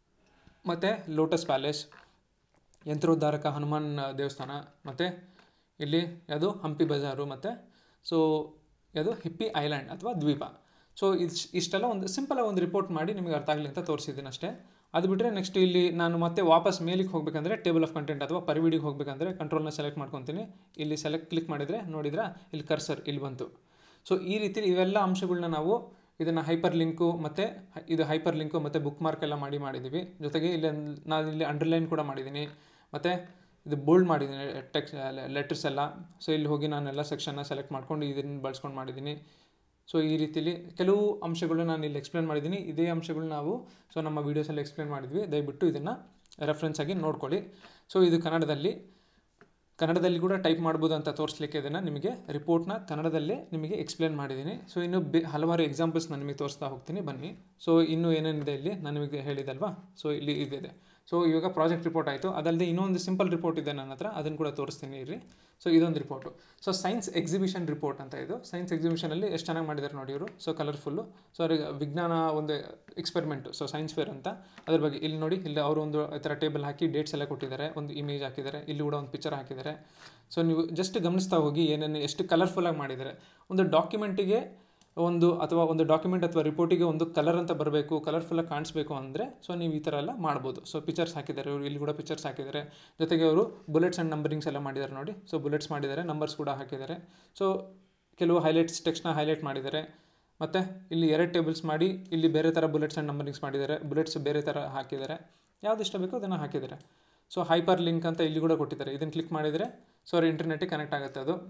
ಮತ್ತು ಲೋಟಸ್ ಪ್ಯಾಲೇಸ್ ಯಂತ್ರೋದ್ಧಾರಕ ಹನುಮಾನ್ ದೇವಸ್ಥಾನ ಮತ್ತು ಇಲ್ಲಿ ಯಾವುದು ಹಂಪಿ ಬಜಾರು ಮತ್ತು ಸೊ ಯಾವುದು ಹಿಪ್ಪಿ ಐಲ್ಯಾಂಡ್ ಅಥವಾ ದ್ವೀಪ ಸೊ ಇಸ್ ಇಷ್ಟೆಲ್ಲ ಒಂದು ಸಿಂಪಲಾಗಿ ಒಂದು ರಿಪೋರ್ಟ್ ಮಾಡಿ ನಿಮಗೆ ಅರ್ಥ ಆಗಲಿ ಅಂತ ತೋರಿಸಿದ್ದೀನಿ ಅಷ್ಟೇ ಅದು ಬಿಟ್ಟರೆ ನೆಕ್ಸ್ಟ್ ಇಲ್ಲಿ ನಾನು ಮತ್ತೆ ವಾಪಸ್ ಮೇಲಿಗೆ ಹೋಗಬೇಕಂದ್ರೆ ಟೇಬಲ್ ಆಫ್ ಕಂಟೆಂಟ್ ಅಥವಾ ಪರಿವಿಡಿಗೆ ಹೋಗಬೇಕಂದ್ರೆ ಕಂಟ್ರೋಲ್ನ ಸೆಲೆಕ್ಟ್ ಮಾಡ್ಕೊತೀನಿ ಇಲ್ಲಿ ಸೆಲೆಕ್ಟ್ ಕ್ಲಿಕ್ ಮಾಡಿದರೆ ನೋಡಿದ್ರೆ ಇಲ್ಲಿ ಕರ್ಸರ್ ಇಲ್ಲಿ ಬಂತು ಸೊ ಈ ರೀತಿ ಇವೆಲ್ಲ ಅಂಶಗಳನ್ನ ನಾವು ಇದನ್ನು ಹೈಪರ್ ಲಿಂಕು ಮತ್ತು ಇದು ಹೈಪರ್ ಲಿಂಕು ಮತ್ತು ಬುಕ್ ಮಾರ್ಕ್ ಎಲ್ಲ ಮಾಡಿ ಮಾಡಿದ್ದೀವಿ ಜೊತೆಗೆ ಇಲ್ಲಿ ನಾನು ಇಲ್ಲಿ ಅಂಡರ್ಲೈನ್ ಕೂಡ ಮಾಡಿದ್ದೀನಿ ಮತ್ತು ಇದು ಬೋಲ್ಡ್ ಮಾಡಿದ್ದೀನಿ ಟೆಕ್ಸ್ ಲೆಟರ್ಸ್ ಎಲ್ಲ ಸೊ ಇಲ್ಲಿ ಹೋಗಿ ನಾನೆಲ್ಲ ಸೆಕ್ಷನ್ನ ಸೆಲೆಕ್ಟ್ ಮಾಡ್ಕೊಂಡು ಇದನ್ನು ಬಳಸ್ಕೊಂಡು ಮಾಡಿದ್ದೀನಿ ಸೊ ಈ ರೀತಿಲಿ ಕೆಲವು ಅಂಶಗಳು ನಾನು ಇಲ್ಲಿ ಎಕ್ಸ್ಪ್ಲೇನ್ ಮಾಡಿದ್ದೀನಿ ಇದೇ ಅಂಶಗಳು ನಾವು ಸೊ ನಮ್ಮ ವೀಡಿಯೋಸಲ್ಲಿ ಎಕ್ಸ್ಪ್ಲೇನ್ ಮಾಡಿದ್ವಿ ದಯವಿಟ್ಟು ಇದನ್ನು ರೆಫರೆನ್ಸ್ ಆಗಿ ನೋಡ್ಕೊಳ್ಳಿ ಸೊ ಇದು ಕನ್ನಡದಲ್ಲಿ ಕನ್ನಡದಲ್ಲಿ ಕೂಡ ಟೈಪ್ ಮಾಡ್ಬೋದು ಅಂತ ತೋರಿಸ್ಲಿಕ್ಕೆ ಇದನ್ನು ನಿಮಗೆ ರಿಪೋರ್ಟ್ನ ಕನ್ನಡದಲ್ಲೇ ನಿಮಗೆ ಎಕ್ಸ್ಪ್ಲೇನ್ ಮಾಡಿದ್ದೀನಿ ಸೊ ಇನ್ನು ಬೆ ಹಲವಾರು ಎಕ್ಸಾಂಪಲ್ಸ್ ನಾನು ನಿಮಗೆ ತೋರಿಸ್ತಾ ಹೋಗ್ತೀನಿ ಬನ್ನಿ ಸೊ ಇನ್ನೂ ಏನೇನಿದೆ ಇಲ್ಲಿ ನಾನು ನಿಮಗೆ ಹೇಳಿದಲ್ವಾ ಸೊ ಇಲ್ಲಿ ಇದಿದೆ ಸೊ ಇವಾಗ ಪ್ರಾಜೆಕ್ಟ್ ರಿಪೋರ್ಟ್ ಆಯಿತು ಅದಲ್ಲದೆ ಇನ್ನೊಂದು ಸಿಂಪಲ್ ರಿಪೋರ್ಟ್ ಇದೆ ನನ್ನ ಹತ್ರ ಅದನ್ನು ಕೂಡ ತೋರಿಸ್ತೀನಿ ಇರ್ರಿ ಸೊ ಇದೊಂದು report so science exhibition report ಅಂತ ಇದು ಸೈನ್ಸ್ ಎಕ್ಸಿಬಿಷನಲ್ಲಿ ಎಷ್ಟು ಚೆನ್ನಾಗಿ ಮಾಡಿದ್ದಾರೆ ನೋಡಿ ಇವರು ಸೊ ಕಲರ್ಫುಲ್ಲು ಸೊ ಅವ್ರಿಗೆ ವಿಜ್ಞಾನ ಒಂದು ಎಕ್ಸ್ಪೆರಿಮೆಂಟು ಸೊ ಸೈನ್ಸ್ ಫೇರ್ ಅಂತ ಅದ್ರ ಬಗ್ಗೆ ಇಲ್ಲಿ ನೋಡಿ ಇಲ್ಲಿ ಅವರು ಒಂದು ಈ ಥರ ಟೇಬಲ್ ಹಾಕಿ ಡೇಟ್ಸ್ ಎಲ್ಲ ಕೊಟ್ಟಿದ್ದಾರೆ ಒಂದು ಇಮೇಜ್ ಹಾಕಿದ್ದಾರೆ ಇಲ್ಲಿ ಕೂಡ ಒಂದು ಪಿಕ್ಚರ್ ಹಾಕಿದ್ದಾರೆ ಸೊ ನೀವು ಜಸ್ಟ್ ಗಮನಿಸ್ತಾ ಹೋಗಿ ಏನೇನು ಎಷ್ಟು ಕಲರ್ಫುಲ್ಲಾಗಿ ಮಾಡಿದ್ದಾರೆ ಒಂದು ಡಾಕ್ಯುಮೆಂಟಿಗೆ ಒಂದು ಅಥವಾ ಒಂದು ಡಾಕ್ಯುಮೆಂಟ್ ಅಥವಾ ರಿಪೋರ್ಟಿಗೆ ಒಂದು ಕಲರ್ ಅಂತ ಬರಬೇಕು ಕಲರ್ಫುಲ್ಲಾಗಿ ಕಾಣಿಸ್ಬೇಕು ಅಂದರೆ ಸೊ ನೀವು ಈ ಥರ ಎಲ್ಲ ಮಾಡ್ಬೋದು ಸೊ ಪಿಕ್ಚರ್ಸ್ ಹಾಕಿದ್ದಾರೆ ಇವರು ಇಲ್ಲಿ ಕೂಡ ಪಿಕ್ಚರ್ಸ್ ಹಾಕಿದ್ದಾರೆ ಜೊತೆಗೆ ಅವರು ಬುಲೆಟ್ಸ್ ಆ್ಯಂಡ್ ನಂಬರಿಂಗ್ಸ್ ಎಲ್ಲ ಮಾಡಿದ್ದಾರೆ ನೋಡಿ ಸೊ ಬುಲೆಟ್ಸ್ ಮಾಡಿದ್ದಾರೆ ನಂಬರ್ಸ್ ಕೂಡ ಹಾಕಿದ್ದಾರೆ ಸೊ ಕೆಲವು ಹೈಲೈಟ್ಸ್ ಟೆಕ್ಸ್ಟ್ನ ಹೈಲೈಟ್ ಮಾಡಿದ್ದಾರೆ ಮತ್ತು ಇಲ್ಲಿ ಎರಡು ಟೇಬಲ್ಸ್ ಮಾಡಿ ಇಲ್ಲಿ ಬೇರೆ ಥರ ಬುಲೆಟ್ಸ್ ಆ್ಯಂಡ್ ನಂಬರಿಂಗ್ಸ್ ಮಾಡಿದ್ದಾರೆ ಬುಲೆಟ್ಸ್ ಬೇರೆ ಥರ ಹಾಕಿದ್ದಾರೆ ಯಾವ್ದು ಇಷ್ಟ ಬೇಕೋ ಅದನ್ನು ಹಾಕಿದ್ದಾರೆ ಸೊ ಹೈಪರ್ ಲಿಂಕ್ ಅಂತ ಇಲ್ಲಿ ಕೂಡ ಕೊಟ್ಟಿದ್ದಾರೆ ಇದನ್ನು ಕ್ಲಿಕ್ ಮಾಡಿದರೆ ಸೊ ಅವ್ರ ಇಂಟರ್ನೆಟ್ಟಿಗೆ ಕನೆಕ್ಟ್ ಆಗುತ್ತೆ ಅದು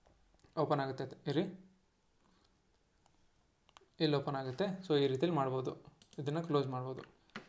ಓಪನ್ ಆಗುತ್ತೆ ಇರಿ ಇಲ್ಲಿ ಓಪನ್ ಆಗುತ್ತೆ ಸೊ ಈ ರೀತಿಯಲ್ಲಿ ಮಾಡ್ಬೋದು ಇದನ್ನು ಕ್ಲೋಸ್ ಮಾಡ್ಬೋದು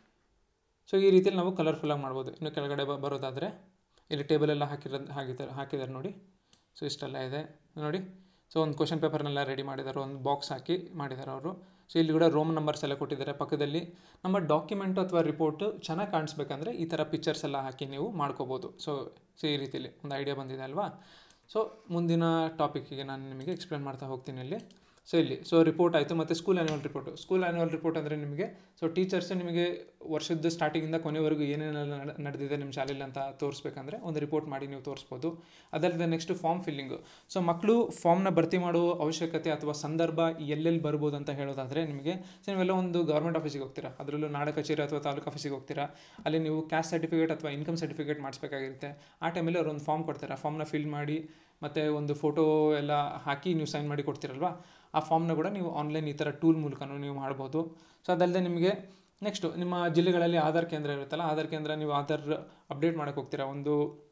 ಸೊ ಈ ರೀತಿಯಲ್ಲಿ ನಾವು ಕಲರ್ಫುಲ್ಲಾಗಿ ಮಾಡ್ಬೋದು ಇನ್ನು ಕೆಳಗಡೆ ಬ ಬರೋದಾದರೆ ಇಲ್ಲಿ ಟೇಬಲ್ ಎಲ್ಲ ಹಾಕಿರೋದು ಹಾಕಿದ್ದಾರೆ ಹಾಕಿದ್ದಾರೆ ನೋಡಿ ಸೊ ಇಷ್ಟೆಲ್ಲ ಇದೆ ನೋಡಿ ಸೊ ಒಂದು ಕ್ವಶನ್ ಪೇಪರ್ನೆಲ್ಲ ರೆಡಿ ಮಾಡಿದ್ದಾರೆ ಒಂದು ಬಾಕ್ಸ್ ಹಾಕಿ ಮಾಡಿದ್ದಾರೆ ಅವರು ಸೊ ಇಲ್ಲಿ ಕೂಡ ರೋಮ್ ನಂಬರ್ಸ್ ಎಲ್ಲ ಕೊಟ್ಟಿದ್ದಾರೆ ಪಕ್ಕದಲ್ಲಿ ನಮ್ಮ ಡಾಕ್ಯುಮೆಂಟು ಅಥವಾ ರಿಪೋರ್ಟು ಚೆನ್ನಾಗಿ ಕಾಣಿಸ್ಬೇಕಂದ್ರೆ ಈ ಥರ ಪಿಕ್ಚರ್ಸ್ ಎಲ್ಲ ಹಾಕಿ ನೀವು ಮಾಡ್ಕೋಬೋದು ಸೊ ಸೊ ಈ ರೀತಿಯಲ್ಲಿ ಒಂದು ಐಡಿಯಾ ಬಂದಿದೆ ಅಲ್ವಾ ಸೊ ಮುಂದಿನ ಟಾಪಿಕ್ಕಿಗೆ ನಾನು ನಿಮಗೆ ಎಕ್ಸ್ಪ್ಲೇನ್ ಮಾಡ್ತಾ ಹೋಗ್ತೀನಿ ಇಲ್ಲಿ ಸೊ ಇಲ್ಲಿ ಸೊ ರಿಪೋರ್ಟ್ ಆಯಿತು ಮತ್ತು school annual report school annual report ಅಂದರೆ ನಿಮಗೆ ಸೊ ಟೀಚರ್ಸ್ ನಿಮಗೆ ವರ್ಷದ ಸ್ಟಾರ್ಟಿಂಗಿಂದ ಕೊನೆವರೆಗೂ ಏನೇನೆಲ್ಲ ನಡೆ ನಡೆದಿದೆ ನಿಮ್ಮ ಶಾಲೆಯಲ್ಲಿ ಅಂತ ತೋರಿಸ್ಬೇಕಂದ್ರೆ ಒಂದು ರಿಪೋರ್ಟ್ ಮಾಡಿ ನೀವು ತೋರಿಸ್ಬೋದು ಅದಲ್ಲದೆ ನೆಕ್ಸ್ಟ್ ಫಾರ್ಮ್ ಫಿಲ್ಲಿಂಗು ಸೊ ಮಕ್ಕಳು ಫಾರ್ಮ್ನ ಭರ್ತಿ ಮಾಡುವ ಅವಶ್ಯಕತೆ ಅಥವಾ ಸಂದರ್ಭ ಎಲ್ಲೆಲ್ಲಿ ಬರ್ಬೋದು ಅಂತ ಹೇಳೋದಾದರೆ ನಿಮಗೆ ಸೊ ನೀವೆಲ್ಲ ಒಂದು ಗೌರ್ಮೆಂಟ್ ಆಫೀಸಿಗೆ ಹೋಗ್ತೀರಾ ಅದರಲ್ಲೂ ನಾಡ ಕಚೇರಿ ಅಥವಾ ತಾಲೂಕು ಆಫೀಸಿಗೆ ಹೋಗ್ತೀರಾ ಅಲ್ಲಿ ನೀವು ಕ್ಯಾಸ್ಟ್ ಸರ್ಟಿಫಿಕೇಟ್ ಅಥವಾ ಇನ್ಕಮ್ ಸರ್ಟಿಫಿಕೇಟ್ ಮಾಡಿಸ್ಬೇಕಾಗಿರುತ್ತೆ ಆ ಟೈಮಲ್ಲಿ ಅವ್ರು ಒಂದು ಫಾರ್ಮ್ ಕೊಡ್ತಾರೆ ಆ ಫಾರ್ಮ್ನ ಫಿಲ್ ಮಾಡಿ ಮತ್ತು ಒಂದು ಫೋಟೋ ಎಲ್ಲ ಹಾಕಿ ನೀವು ಸೈನ್ ಮಾಡಿ ಕೊಡ್ತೀರಲ್ವಾ ಆ ಫಾರ್ಮ್ನ ಕೂಡ ನೀವು ಆನ್ಲೈನ್ ಈ ಥರ ಟೂಲ್ ಮೂಲಕನೂ ನೀವು ಮಾಡ್ಬೋದು ಸೊ ಅದಲ್ಲದೆ ನಿಮಗೆ ನೆಕ್ಸ್ಟು ನಿಮ್ಮ ಜಿಲ್ಲೆಗಳಲ್ಲಿ ಆಧಾರ್ ಕೇಂದ್ರ ಇರುತ್ತಲ್ಲ ಆಧಾರ್ ಕೇಂದ್ರ ನೀವು ಆಧಾರ್ ಅಪ್ಡೇಟ್ ಮಾಡೋಕ್ಕೆ ಹೋಗ್ತೀರಾ ಒಂದು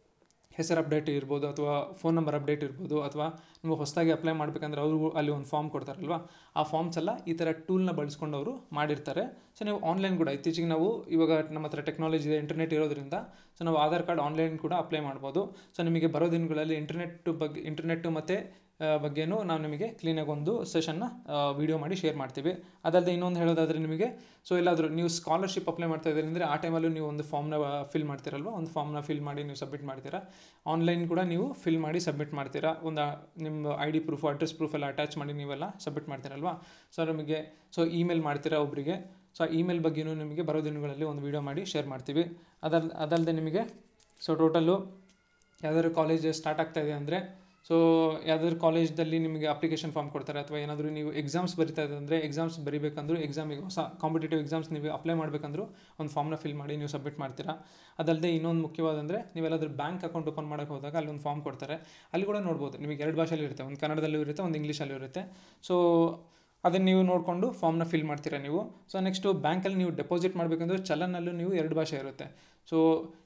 ಹೆಸರು ಅಪ್ಡೇಟ್ ಇರ್ಬೋದು ಅಥವಾ ಫೋನ್ ನಂಬರ್ ಅಪ್ಡೇಟ್ ಇರ್ಬೋದು ಅಥವಾ ನೀವು ಹೊಸದಾಗಿ ಅಪ್ಲೈ ಮಾಡಬೇಕಂದ್ರೆ ಅವರು ಅಲ್ಲಿ ಒಂದು ಫಾರ್ಮ್ ಕೊಡ್ತಾರಲ್ವ ಆ ಫಾರ್ಮ್ಸ್ ಎಲ್ಲ ಈ ಥರ ಟೂಲ್ನ ಬಳಸ್ಕೊಂಡು ಅವರು ಮಾಡಿರ್ತಾರೆ ಸೊ ನೀವು ಆನ್ಲೈನ್ ಕೂಡ ಇತ್ತೀಚೆಗೆ ನಾವು ಇವಾಗ ನಮ್ಮ ಹತ್ರ ಟೆಕ್ನಾಲಜಿ ಇದೆ ಇಂಟರ್ನೆಟ್ ಇರೋದ್ರಿಂದ ಸೊ ನಾವು ಆಧಾರ್ ಕಾರ್ಡ್ ಆನ್ಲೈನ್ ಕೂಡ ಅಪ್ಲೈ ಮಾಡ್ಬೋದು ಸೊ ನಿಮಗೆ ಬರೋ ದಿನಗಳಲ್ಲಿ ಇಂಟರ್ನೆಟ್ ಬಗ್ಗೆ ಇಂಟರ್ನೆಟ್ಟು ಮತ್ತು ಬಗ್ಗೆನೂ ನಾವು ನಿಮಗೆ ಕ್ಲೀನಾಗಿ ಒಂದು ಸೆಷನ್ನ ವೀಡಿಯೋ ಮಾಡಿ ಶೇರ್ ಮಾಡ್ತೀವಿ ಅದಲ್ಲದೆ ಇನ್ನೊಂದು ಹೇಳೋದಾದರೆ ನಿಮಗೆ ಸೊ ಎಲ್ಲಾದರೂ ನೀವು ಸ್ಕಾಲರ್ಶಿಪ್ ಅಪ್ಲೈ ಮಾಡ್ತಾ ಇದ್ದೀರಿ ಅಂದರೆ ಆ ಟೈಮಲ್ಲೂ ನೀವು ಒಂದು ಫಾರ್ಮ್ನ ಫಿಲ್ ಮಾಡ್ತೀರಲ್ವ ಒಂದು ಫಾರ್ಮ್ನ ಫಿಲ್ ಮಾಡಿ ನೀವು ಸಬ್ಮಿಟ್ ಮಾಡ್ತೀರಾ ಆನ್ಲೈನ್ ಕೂಡ ನೀವು ಫಿಲ್ ಮಾಡಿ ಸಬ್ಮಿಟ್ ಮಾಡ್ತೀರಾ ಒಂದು ನಿಮ್ಮ I D proof address proof ಎಲ್ಲ ಅಟ್ಯಾಚ್ ಮಾಡಿ ನೀವೆಲ್ಲ ಸಬ್ಮಿಟ್ ಮಾಡ್ತೀರಲ್ವಾ ಸೊ ನಮಗೆ ಸೊ ಇಮೇಲ್ ಮಾಡ್ತೀರಾ ಒಬ್ಬರಿಗೆ ಸೊ ಆ ಇಮೇಲ್ ಬಗ್ಗೆಯೂ ನಿಮಗೆ ಬರೋ ದಿನಗಳಲ್ಲಿ ಒಂದು ವೀಡಿಯೋ ಮಾಡಿ ಶೇರ್ ಮಾಡ್ತೀವಿ ಅದಲ್ ಅದಲ್ಲದೆ ನಿಮಗೆ ಸೊ ಟೋಟಲ್ಲು ಯಾವ್ದಾದ್ರು ಕಾಲೇಜ್ ಸ್ಟಾರ್ಟ್ ಆಗ್ತಾ ಇದೆ ಅಂದರೆ ಸೊ ಯಾವ್ದಾದ್ರು ಕಾಲೇಜ್ದಲ್ಲಿ ನಿಮಗೆ ಅಪ್ಲಿಕೇಶನ್ ಫಾರ್ಮ್ ಕೊಡ್ತಾರೆ ಅಥವಾ ಏನಾದರೂ ನೀವು ಎಕ್ಸಾಮ್ಸ್ ಬರಿತಾ ಇದೆ ಅಂದರೆ ಎಕ್ಸಾಮ್ಸ್ ಬರಿಬೇಕಂದ್ರೂ ಎಕ್ಸಾಮಿಗೆ ಹೊಸ ಕಾಂಪಿಟೇಟಿವ್ ಎಕ್ಸಾಮ್ಸ್ ನೀವು ಅಪ್ಲೈ ಮಾಡಬೇಕಂದ್ರೂ ಒಂದು ಫಾರ್ಮ್ನ ಫಿಲ್ ಮಾಡಿ ನೀವು ಸಬ್ಮಿಟ್ ಮಾಡ್ತೀರಾ ಅದಲ್ಲದೆ ಇನ್ನೊಂದು ಮುಖ್ಯವಾದಂದರೆ ನೀವೆಲ್ಲಾದ್ರೂ ಬ್ಯಾಂಕ್ ಅಕೌಂಟ್ ಓಪನ್ ಮಾಡೋಕ್ಕೆ ಹೋದಾಗ ಅಲ್ಲಿ ಒಂದು ಫಾರ್ಮ್ ಕೊಡ್ತಾರೆ ಅಲ್ಲಿ ಕೂಡ ನೋಡ್ಬೋದು ನಿಮಗೆ ಎರಡು ಭಾಷೆಯಲ್ಲಿ ಇರುತ್ತೆ ಒಂದು ಕನ್ನಡದಲ್ಲೂ ಇರುತ್ತೆ ಒಂದು ಇಂಗ್ಲೀಷಲ್ಲೂ ಇರುತ್ತೆ ಸೊ ಅದನ್ನು ನೀವು ನೋಡಿಕೊಂಡು ಫಾರ್ಮ್ನ ಫಿಲ್ ಮಾಡ್ತೀರಾ ನೀವು ಸೊ ನೆಕ್ಸ್ಟು ಬ್ಯಾಂಕಲ್ಲಿ ನೀವು ಡೆಪಾಸಿಟ್ ಮಾಡಬೇಕಂದ್ರೆ ಚಲನಲ್ಲೂ ನೀವು ಎರಡು ಭಾಷೆ ಇರುತ್ತೆ ಸೊ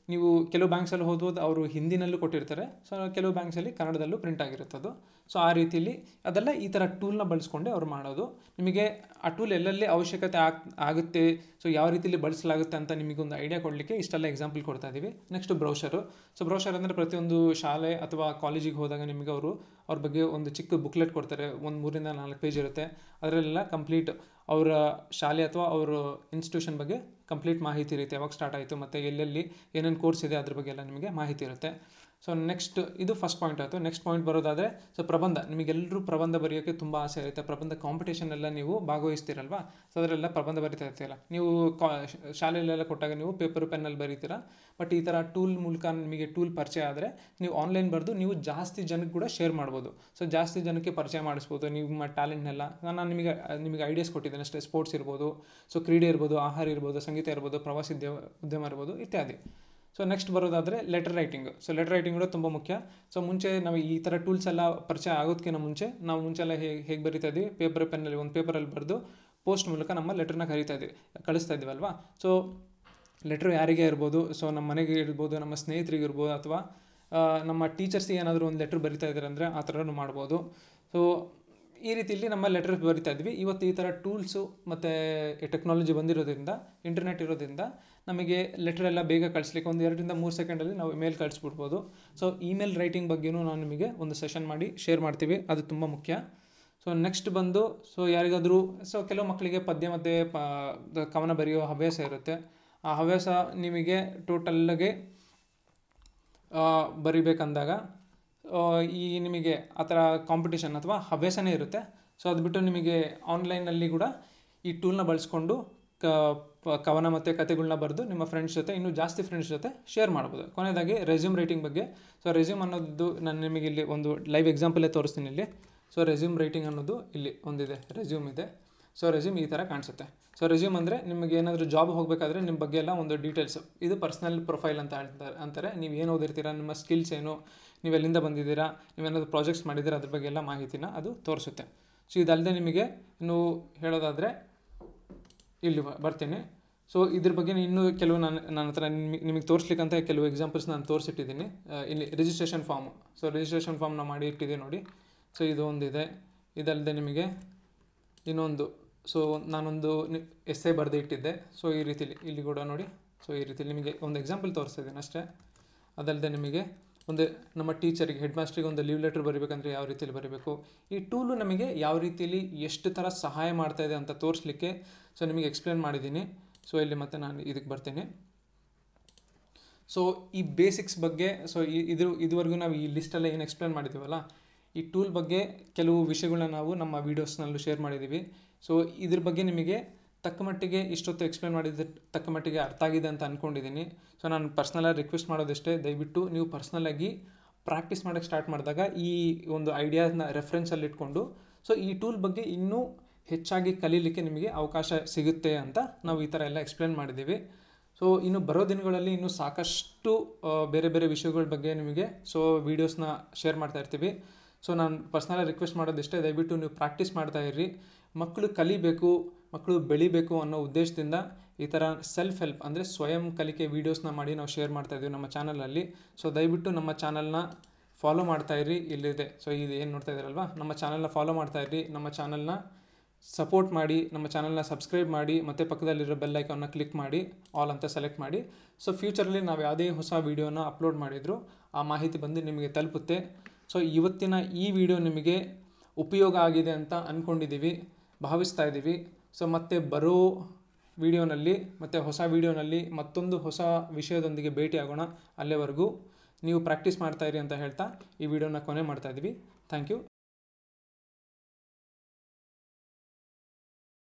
ನೀವು ಕೆಲವು ಬ್ಯಾಂಕ್ಸಲ್ಲಿ ಹೋದ್ಬೋದು ಅವರು ಹಿಂದಿನಲ್ಲೂ ಕೊಟ್ಟಿರ್ತಾರೆ ಸೊ ಕೆಲವು ಬ್ಯಾಂಕ್ಸಲ್ಲಿ ಕನ್ನಡದಲ್ಲೂ ಪ್ರಿಂಟ್ ಆಗಿರುತ್ತೆ ಅದು ಸೊ ಆ ರೀತಿಯಲ್ಲಿ ಅದೆಲ್ಲ ಈ ಥರ ಟೂಲ್ನ ಬಳಸ್ಕೊಂಡೆ ಅವ್ರು ಮಾಡೋದು ನಿಮಗೆ ಆ ಟೂಲ್ ಎಲ್ಲೆಲ್ಲಿ ಅವಶ್ಯಕತೆ ಆಗ್ ಆಗುತ್ತೆ ಸೊ ಯಾವ ರೀತಿಯಲ್ಲಿ ಬಳಸಲಾಗುತ್ತೆ ಅಂತ ನಿಮಗೊಂದು ಐಡಿಯಾ ಕೊಡಲಿಕ್ಕೆ ಇಷ್ಟೆಲ್ಲ ಎಕ್ಸಾಂಪಲ್ ಕೊಡ್ತಾ ಇದ್ದೀವಿ ನೆಕ್ಸ್ಟ್ ಬ್ರೌಷರು ಸೊ ಬ್ರೌಷರ್ ಅಂದರೆ ಪ್ರತಿಯೊಂದು ಶಾಲೆ ಅಥವಾ ಕಾಲೇಜಿಗೆ ಹೋದಾಗ ನಿಮಗೆ ಅವರು ಅವ್ರ ಬಗ್ಗೆ ಒಂದು ಚಿಕ್ಕ ಬುಕ್ಲೆಟ್ ಕೊಡ್ತಾರೆ ಒಂದು ಮೂರಿಂದ ನಾಲ್ಕು ಪೇಜ್ ಇರುತ್ತೆ ಅದರಲ್ಲೆಲ್ಲ ಕಂಪ್ಲೀಟ್ ಅವರ ಶಾಲೆ ಅಥವಾ ಅವರ ಇನ್ಸ್ಟಿಟ್ಯೂಷನ್ ಬಗ್ಗೆ ಕಂಪ್ಲೀಟ್ ಮಾಹಿತಿ ಇರುತ್ತೆ ಯಾವಾಗ ಸ್ಟಾರ್ಟ್ ಆಯಿತು ಮತ್ತು ಎಲ್ಲೆಲ್ಲಿ ಏನೇನು ಕೋರ್ಸ್ ಇದೆ ಅದ್ರ ಬಗ್ಗೆ ಎಲ್ಲ ನಿಮಗೆ ಮಾಹಿತಿ ಇರುತ್ತೆ ಸೊ ನೆಕ್ಸ್ಟ್ ಇದು ಫಸ್ಟ್ ಪಾಯಿಂಟ್ ಆಯಿತು ನೆಕ್ಸ್ಟ್ ಪಾಯಿಂಟ್ ಬರೋದಾದರೆ ಸೊ ಪ್ರಬಂಧ ನಿಮಗೆಲ್ಲರೂ ಪ್ರಬಂಧ ಬರೆಯೋಕ್ಕೆ ತುಂಬ ಆಸೆ ಇರುತ್ತೆ ಪ್ರಬಂಧ ಕಾಂಪಿಟೇಷನ್ ಎಲ್ಲ ನೀವು ಭಾಗವಹಿಸ್ತೀರಲ್ವಾ ಸೊ ಅದರೆಲ್ಲ ಪ್ರಬಂಧ ಬರಿತಾ ಇರ್ತೀರ ನೀವು ಕಾ ಶಾಲೆಯಲ್ಲೆಲ್ಲ ಕೊಟ್ಟಾಗ ನೀವು ಪೇಪರ್ ಪೆನ್ನಲ್ಲಿ ಬರೀತೀರಾ ಬಟ್ ಈ ಥರ ಟೂಲ್ ಮೂಲಕ ನಿಮಗೆ ಟೂಲ್ ಪರಿಚಯ ಆದರೆ ನೀವು ಆನ್ಲೈನ್ ಬರೆದು ನೀವು ಜಾಸ್ತಿ ಜನಕ್ಕೆ ಕೂಡ ಶೇರ್ ಮಾಡ್ಬೋದು ಸೊ ಜಾಸ್ತಿ ಜನಕ್ಕೆ ಪರಿಚಯ ಮಾಡಿಸ್ಬೋದು ನಿಮ್ಮ ಟ್ಯಾಲೆಂಟ್ನೆಲ್ಲ ನಾನು ನಿಮಗೆ ನಿಮಗೆ ಐಡಿಯಾಸ್ ಕೊಟ್ಟಿದ್ದೇನೆ ಅಷ್ಟೇ ಸ್ಪೋರ್ಟ್ಸ್ ಇರ್ಬೋದು ಸೊ ಕ್ರೀಡೆ ಇರ್ಬೋದು ಆಹಾರ ಇರ್ಬೋದು ಸಂಗೀತ ಇರ್ಬೋದು ಪ್ರವಾಸಿ ಉದ್ಯಮ ಉದ್ಯಮ ಇರ್ಬೋದು ಇತ್ಯಾದಿ ಸೊ ನೆಕ್ಸ್ಟ್ ಬರೋದಾದರೆ letter writing so letter writing ಕೂಡ ತುಂಬ ಮುಖ್ಯ ಸೊ ಮುಂಚೆ ನಾವು ಈ ಥರ ಟೂಲ್ಸ್ ಎಲ್ಲ ಪರಿಚಯ ಆಗೋದಕ್ಕಿಂತ ಮುಂಚೆ ನಾವು ಮುಂಚೆ ಎಲ್ಲ ಹೇಗೆ ಹೇಗೆ ಬರಿತಾ ಇದ್ವಿ ಪೇಪರ್ ಪೆನ್ನಲ್ಲಿ ಒಂದು ಪೇಪರಲ್ಲಿ ಬರೆದು ಪೋಸ್ಟ್ ಮೂಲಕ ನಮ್ಮ ಲೆಟರ್ನ ಕರೀತಾ ಇದ್ವಿ ಕಳಿಸ್ತಾ ಇದ್ವಲ್ವಾ ಸೊ ಲೆಟ್ರ್ ಯಾರಿಗೆ ಇರ್ಬೋದು ಸೊ ನಮ್ಮ ಮನೆಗೆ ಇರ್ಬೋದು ನಮ್ಮ ಸ್ನೇಹಿತರಿಗೆ ಇರ್ಬೋದು ಅಥವಾ ನಮ್ಮ ಟೀಚರ್ಸಿಗೆ ಏನಾದರೂ ಒಂದು ಲೆಟ್ರ್ ಬರಿತಾ ಇದ್ದಾರೆ ಅಂದರೆ ಆ ಥರನೂ ಮಾಡ್ಬೋದು ಸೊ ಈ ರೀತಿಯಲ್ಲಿ ನಮ್ಮ ಲೆಟರ್ ಬರಿತಾ ಇದ್ವಿ ಇವತ್ತು ಈ ಥರ ಟೂಲ್ಸು ಮತ್ತು ಟೆಕ್ನಾಲಜಿ ಬಂದಿರೋದ್ರಿಂದ ಇಂಟರ್ನೆಟ್ ಇರೋದ್ರಿಂದ ನಮಗೆ ಲೆಟರ್ ಎಲ್ಲ ಬೇಗ ಕಳಿಸ್ಲಿಕ್ಕೆ ಒಂದು ಎರಡರಿಂದ ಮೂರು ಸೆಕೆಂಡಲ್ಲಿ ನಾವು ಇಮೇಲ್ ಕಳಿಸ್ಬಿಡ್ಬೋದು ಸೊ ಇಮೇಲ್ ರೈಟಿಂಗ್ ಬಗ್ಗೆಯೂ ನಾನು ನಿಮಗೆ ಒಂದು ಸೆಷನ್ ಮಾಡಿ ಶೇರ್ ಮಾಡ್ತೀವಿ ಅದು ತುಂಬ ಮುಖ್ಯ ಸೊ ನೆಕ್ಸ್ಟ್ ಬಂದು ಸೊ ಯಾರಿಗಾದರೂ ಸೊ ಕೆಲವು ಮಕ್ಕಳಿಗೆ ಪದ್ಯ ಮತ್ತು ಪ ಕವನ ಬರೆಯೋ ಹವ್ಯಾಸ ಇರುತ್ತೆ ಆ ಹವ್ಯಾಸ ನಿಮಗೆ ಟೋಟಲ್ಗೆ ಬರಿಬೇಕಂದಾಗ ಈ ನಿಮಗೆ ಆ ಥರ ಕಾಂಪಿಟೇಷನ್ ಅಥವಾ ಹವ್ಯಾಸನೇ ಇರುತ್ತೆ ಸೊ ಅದು ಬಿಟ್ಟು ನಿಮಗೆ ಆನ್ಲೈನಲ್ಲಿ ಕೂಡ ಈ ಟೂಲ್ನ ಬಳಸ್ಕೊಂಡು ಕ ಕವನ ಮತ್ತು ಕತೆಗಳನ್ನ ಬರೆದು ನಿಮ್ಮ ಫ್ರೆಂಡ್ಸ್ ಜೊತೆ ಇನ್ನೂ ಜಾಸ್ತಿ ಫ್ರೆಂಡ್ಸ್ ಜೊತೆ ಶೇರ್ ಮಾಡ್ಬೋದು ಕೊನೆಯದಾಗಿ ರೆಸ್ಯೂಮ್ ರೈಟಿಂಗ್ ಬಗ್ಗೆ ಸೊ ರೆಸ್ಯೂಮ್ ಅನ್ನೋದು ನಾನು ನಿಮಗೆ ಇಲ್ಲಿ ಒಂದು ಲೈವ್ ಎಕ್ಸಾಂಪಲೇ ತೋರಿಸ್ತೀನಿ ಇಲ್ಲಿ ಸೊ ರೆಸ್ಯೂಮ್ ರೈಟಿಂಗ್ ಅನ್ನೋದು ಇಲ್ಲಿ ಒಂದಿದೆ ರೆಸ್ಯೂಮ್ ಇದೆ ಸೊ ರೆಸ್ಯೂಮ್ ಈ ಥರ ಕಾಣಿಸುತ್ತೆ ಸೊ ರೆಸ್ಯೂಮ್ ಅಂದರೆ ನಿಮಗೆ ಏನಾದರೂ ಜಾಬ್ ಹೋಗಬೇಕಾದ್ರೆ ನಿಮ್ಮ ಬಗ್ಗೆ ಎಲ್ಲ ಒಂದು ಡೀಟೇಲ್ಸ್ ಇದು ಪರ್ಸ್ನಲ್ ಪ್ರೊಫೈಲ್ ಅಂತ ಹೇಳ್ತಾರೆ ಅಂತಾರೆ ನೀವು ಏನು ಓದಿರ್ತೀರಾ ನಿಮ್ಮ ಸ್ಕಿಲ್ಸ್ ಏನು ನೀವು ಎಲ್ಲಿಂದ ಬಂದಿದ್ದೀರಾ ನೀವೇನಾದರೂ ಪ್ರಾಜೆಕ್ಟ್ಸ್ ಮಾಡಿದ್ದೀರಾ ಅದ್ರ ಬಗ್ಗೆ ಎಲ್ಲ ಮಾಹಿತಿನ ಅದು ತೋರಿಸುತ್ತೆ ಸೊ ಇದಲ್ಲದೆ ನಿಮಗೆ ಇನ್ನು ಹೇಳೋದಾದರೆ ಇಲ್ಲಿ ಬರ್ತೀನಿ ಸೊ ಇದ್ರ ಬಗ್ಗೆ ಇನ್ನೂ ಕೆಲವು ನಾನು ನನ್ನ ಹತ್ರ ನಿಮಗೆ ನಿಮಗೆ ತೋರಿಸ್ಲಿಕ್ಕಂತ ಕೆಲವು ಎಕ್ಸಾಂಪಲ್ಸ್ ನಾನು ತೋರಿಸಿಟ್ಟಿದ್ದೀನಿ ಇಲ್ಲಿ ರಿಜಿಸ್ಟ್ರೇಷನ್ ಫಾರ್ಮ್ ಸೊ ರಿಜಿಸ್ಟ್ರೇಷನ್ ಫಾರ್ಮ್ನ ಮಾಡಿ ಇಟ್ಟಿದ್ದೀನಿ ನೋಡಿ ಸೊ ಇದು ಒಂದಿದೆ ಇದಲ್ಲದೆ ನಿಮಗೆ ಇನ್ನೊಂದು ಸೊ ನಾನೊಂದು ಎಸ್ ಐ ಬರೆದು ಇಟ್ಟಿದ್ದೆ ಸೊ ಈ ರೀತಿಲಿ ಇಲ್ಲಿ ಕೂಡ ನೋಡಿ ಸೊ ಈ ರೀತಿಲಿ ನಿಮಗೆ ಒಂದು ಎಕ್ಸಾಂಪಲ್ ತೋರಿಸ್ತಿದ್ದೀನಿ ಅಷ್ಟೇ ಅದಲ್ಲದೆ ನಿಮಗೆ ಒಂದು ನಮ್ಮ ಟೀಚರಿಗೆ ಹೆಡ್ ಮಾಸ್ಟ್ರಿಗೆ ಒಂದು ಲೀವ್ ಲೆಟ್ರ್ ಬರೀಬೇಕಂದ್ರೆ ಯಾವ ರೀತಿಯಲ್ಲಿ ಬರೀಬೇಕು ಈ ಟೂಲು ನಮಗೆ ಯಾವ ರೀತಿಯಲ್ಲಿ ಎಷ್ಟು ಥರ ಸಹಾಯ ಮಾಡ್ತಾ ಇದೆ ಅಂತ ತೋರಿಸ್ಲಿಕ್ಕೆ ಸೊ ನಿಮಗೆ ಎಕ್ಸ್ಪ್ಲೇನ್ ಮಾಡಿದ್ದೀನಿ ಸೊ ಇಲ್ಲಿ ಮತ್ತೆ ನಾನು ಇದಕ್ಕೆ ಬರ್ತೀನಿ ಸೊ ಈ ಬೇಸಿಕ್ಸ್ ಬಗ್ಗೆ ಸೊ ಇದ್ರ ಇದುವರೆಗೂ ನಾವು ಈ ಲಿಸ್ಟೆಲ್ಲ ಏನು ಎಕ್ಸ್ಪ್ಲೇನ್ ಮಾಡಿದ್ದೀವಲ್ಲ ಈ ಟೂಲ್ ಬಗ್ಗೆ ಕೆಲವು ವಿಷಯಗಳನ್ನ ನಾವು ನಮ್ಮ ವೀಡಿಯೋಸ್ನಲ್ಲೂ ಶೇರ್ ಮಾಡಿದ್ದೀವಿ ಸೊ ಇದ್ರ ಬಗ್ಗೆ ನಿಮಗೆ ತಕ್ಕ ಮಟ್ಟಿಗೆ ಇಷ್ಟೊತ್ತು ಎಕ್ಸ್ಪ್ಲೇನ್ ಮಾಡಿದ ತಕ್ಕ ಮಟ್ಟಿಗೆ ಅರ್ಥ ಆಗಿದೆ ಅಂತ ಅಂದ್ಕೊಂಡಿದ್ದೀನಿ ಸೊ ನಾನು ಪರ್ಸ್ನಲಾಗಿ ರಿಕ್ವೆಸ್ಟ್ ಮಾಡೋದಷ್ಟೇ ದಯವಿಟ್ಟು ನೀವು ಪರ್ಸ್ನಲಾಗಿ ಪ್ರಾಕ್ಟೀಸ್ ಮಾಡೋಕ್ಕೆ ಸ್ಟಾರ್ಟ್ ಮಾಡಿದಾಗ ಈ ಒಂದು ಐಡಿಯಾನ ರೆಫರೆನ್ಸಲ್ಲಿ ಇಟ್ಕೊಂಡು ಸೊ ಈ ಟೂಲ್ ಬಗ್ಗೆ ಇನ್ನೂ ಹೆಚ್ಚಾಗಿ ಕಲೀಲಿಕ್ಕೆ ನಿಮಗೆ ಅವಕಾಶ ಸಿಗುತ್ತೆ ಅಂತ ನಾವು ಈ ಥರ ಎಲ್ಲ ಎಕ್ಸ್ಪ್ಲೇನ್ ಮಾಡಿದ್ದೀವಿ ಸೊ ಇನ್ನು ಬರೋ ದಿನಗಳಲ್ಲಿ ಇನ್ನೂ ಸಾಕಷ್ಟು ಬೇರೆ ಬೇರೆ ವಿಷಯಗಳ ಬಗ್ಗೆ ನಿಮಗೆ ಸೊ ವೀಡಿಯೋಸ್ನ ಶೇರ್ ಮಾಡ್ತಾ ಇರ್ತೀವಿ ಸೊ ನಾನು ಪರ್ಸ್ನಲಾಗಿ ರಿಕ್ವೆಸ್ಟ್ ಮಾಡೋದಿಷ್ಟೇ ದಯವಿಟ್ಟು ನೀವು ಪ್ರಾಕ್ಟೀಸ್ ಮಾಡ್ತಾ ಇರ್ರಿ ಮಕ್ಕಳು ಕಲಿಬೇಕು ಮಕ್ಕಳು ಬೆಳಿಬೇಕು ಅನ್ನೋ ಉದ್ದೇಶದಿಂದ ಈ ಥರ ಸೆಲ್ಫ್ ಹೆಲ್ಪ್ ಅಂದರೆ ಸ್ವಯಂ ಕಲಿಕೆ ವೀಡಿಯೋಸ್ನ ಮಾಡಿ ನಾವು ಶೇರ್ ಮಾಡ್ತಾ ಇದ್ದೀವಿ ನಮ್ಮ ಚಾನಲಲ್ಲಿ ಸೊ ದಯವಿಟ್ಟು ನಮ್ಮ ಚಾನಲ್ನ ಫಾಲೋ ಮಾಡ್ತಾ ಇರ್ರಿ ಇಲ್ಲಿದೆ ಸೊ ಇದು ಏನು ನೋಡ್ತಾ ಇದ್ದೀರಲ್ವಾ ನಮ್ಮ ಚಾನಲ್ನ ಫಾಲೋ ಮಾಡ್ತಾ ಇರ್ರಿ ನಮ್ಮ ಚಾನಲ್ನ ಸಪೋರ್ಟ್ ಮಾಡಿ ನಮ್ಮ ಚಾನಲ್ನ ಸಬ್ಸ್ಕ್ರೈಬ್ ಮಾಡಿ ಮತ್ತು ಪಕ್ಕದಲ್ಲಿರೋ ಬೆಲ್ ಐಕಾನ್ನ ಕ್ಲಿಕ್ ಮಾಡಿ ಆಲ್ ಅಂತ ಸೆಲೆಕ್ಟ್ ಮಾಡಿ ಸೊ ಫ್ಯೂಚರಲ್ಲಿ ನಾವು ಯಾವುದೇ ಹೊಸ ವೀಡಿಯೋನ ಅಪ್ಲೋಡ್ ಮಾಡಿದರೂ ಆ ಮಾಹಿತಿ ಬಂದು ನಿಮಗೆ ತಲುಪುತ್ತೆ ಸೊ ಇವತ್ತಿನ ಈ ವಿಡಿಯೋ ನಿಮಗೆ ಉಪಯೋಗ ಆಗಿದೆ ಅಂತ ಅಂದ್ಕೊಂಡಿದ್ದೀವಿ ಭಾವಿಸ್ತಾ ಇದ್ದೀವಿ ಸೊ ಮತ್ತೆ ಬರೋ ವಿಡಿಯೋನಲ್ಲಿ ಮತ್ತು ಹೊಸ ವಿಡಿಯೋನಲ್ಲಿ ಮತ್ತೊಂದು ಹೊಸ ವಿಷಯದೊಂದಿಗೆ ಭೇಟಿ ಆಗೋಣ ಅಲ್ಲಿವರೆಗೂ ನೀವು ಪ್ರಾಕ್ಟೀಸ್ ಮಾಡ್ತಾಯಿರಿ ಅಂತ ಹೇಳ್ತಾ ಈ ವಿಡಿಯೋನ ಕೊನೆ ಮಾಡ್ತಾ ಇದ್ದೀವಿ ಥ್ಯಾಂಕ್ ಯು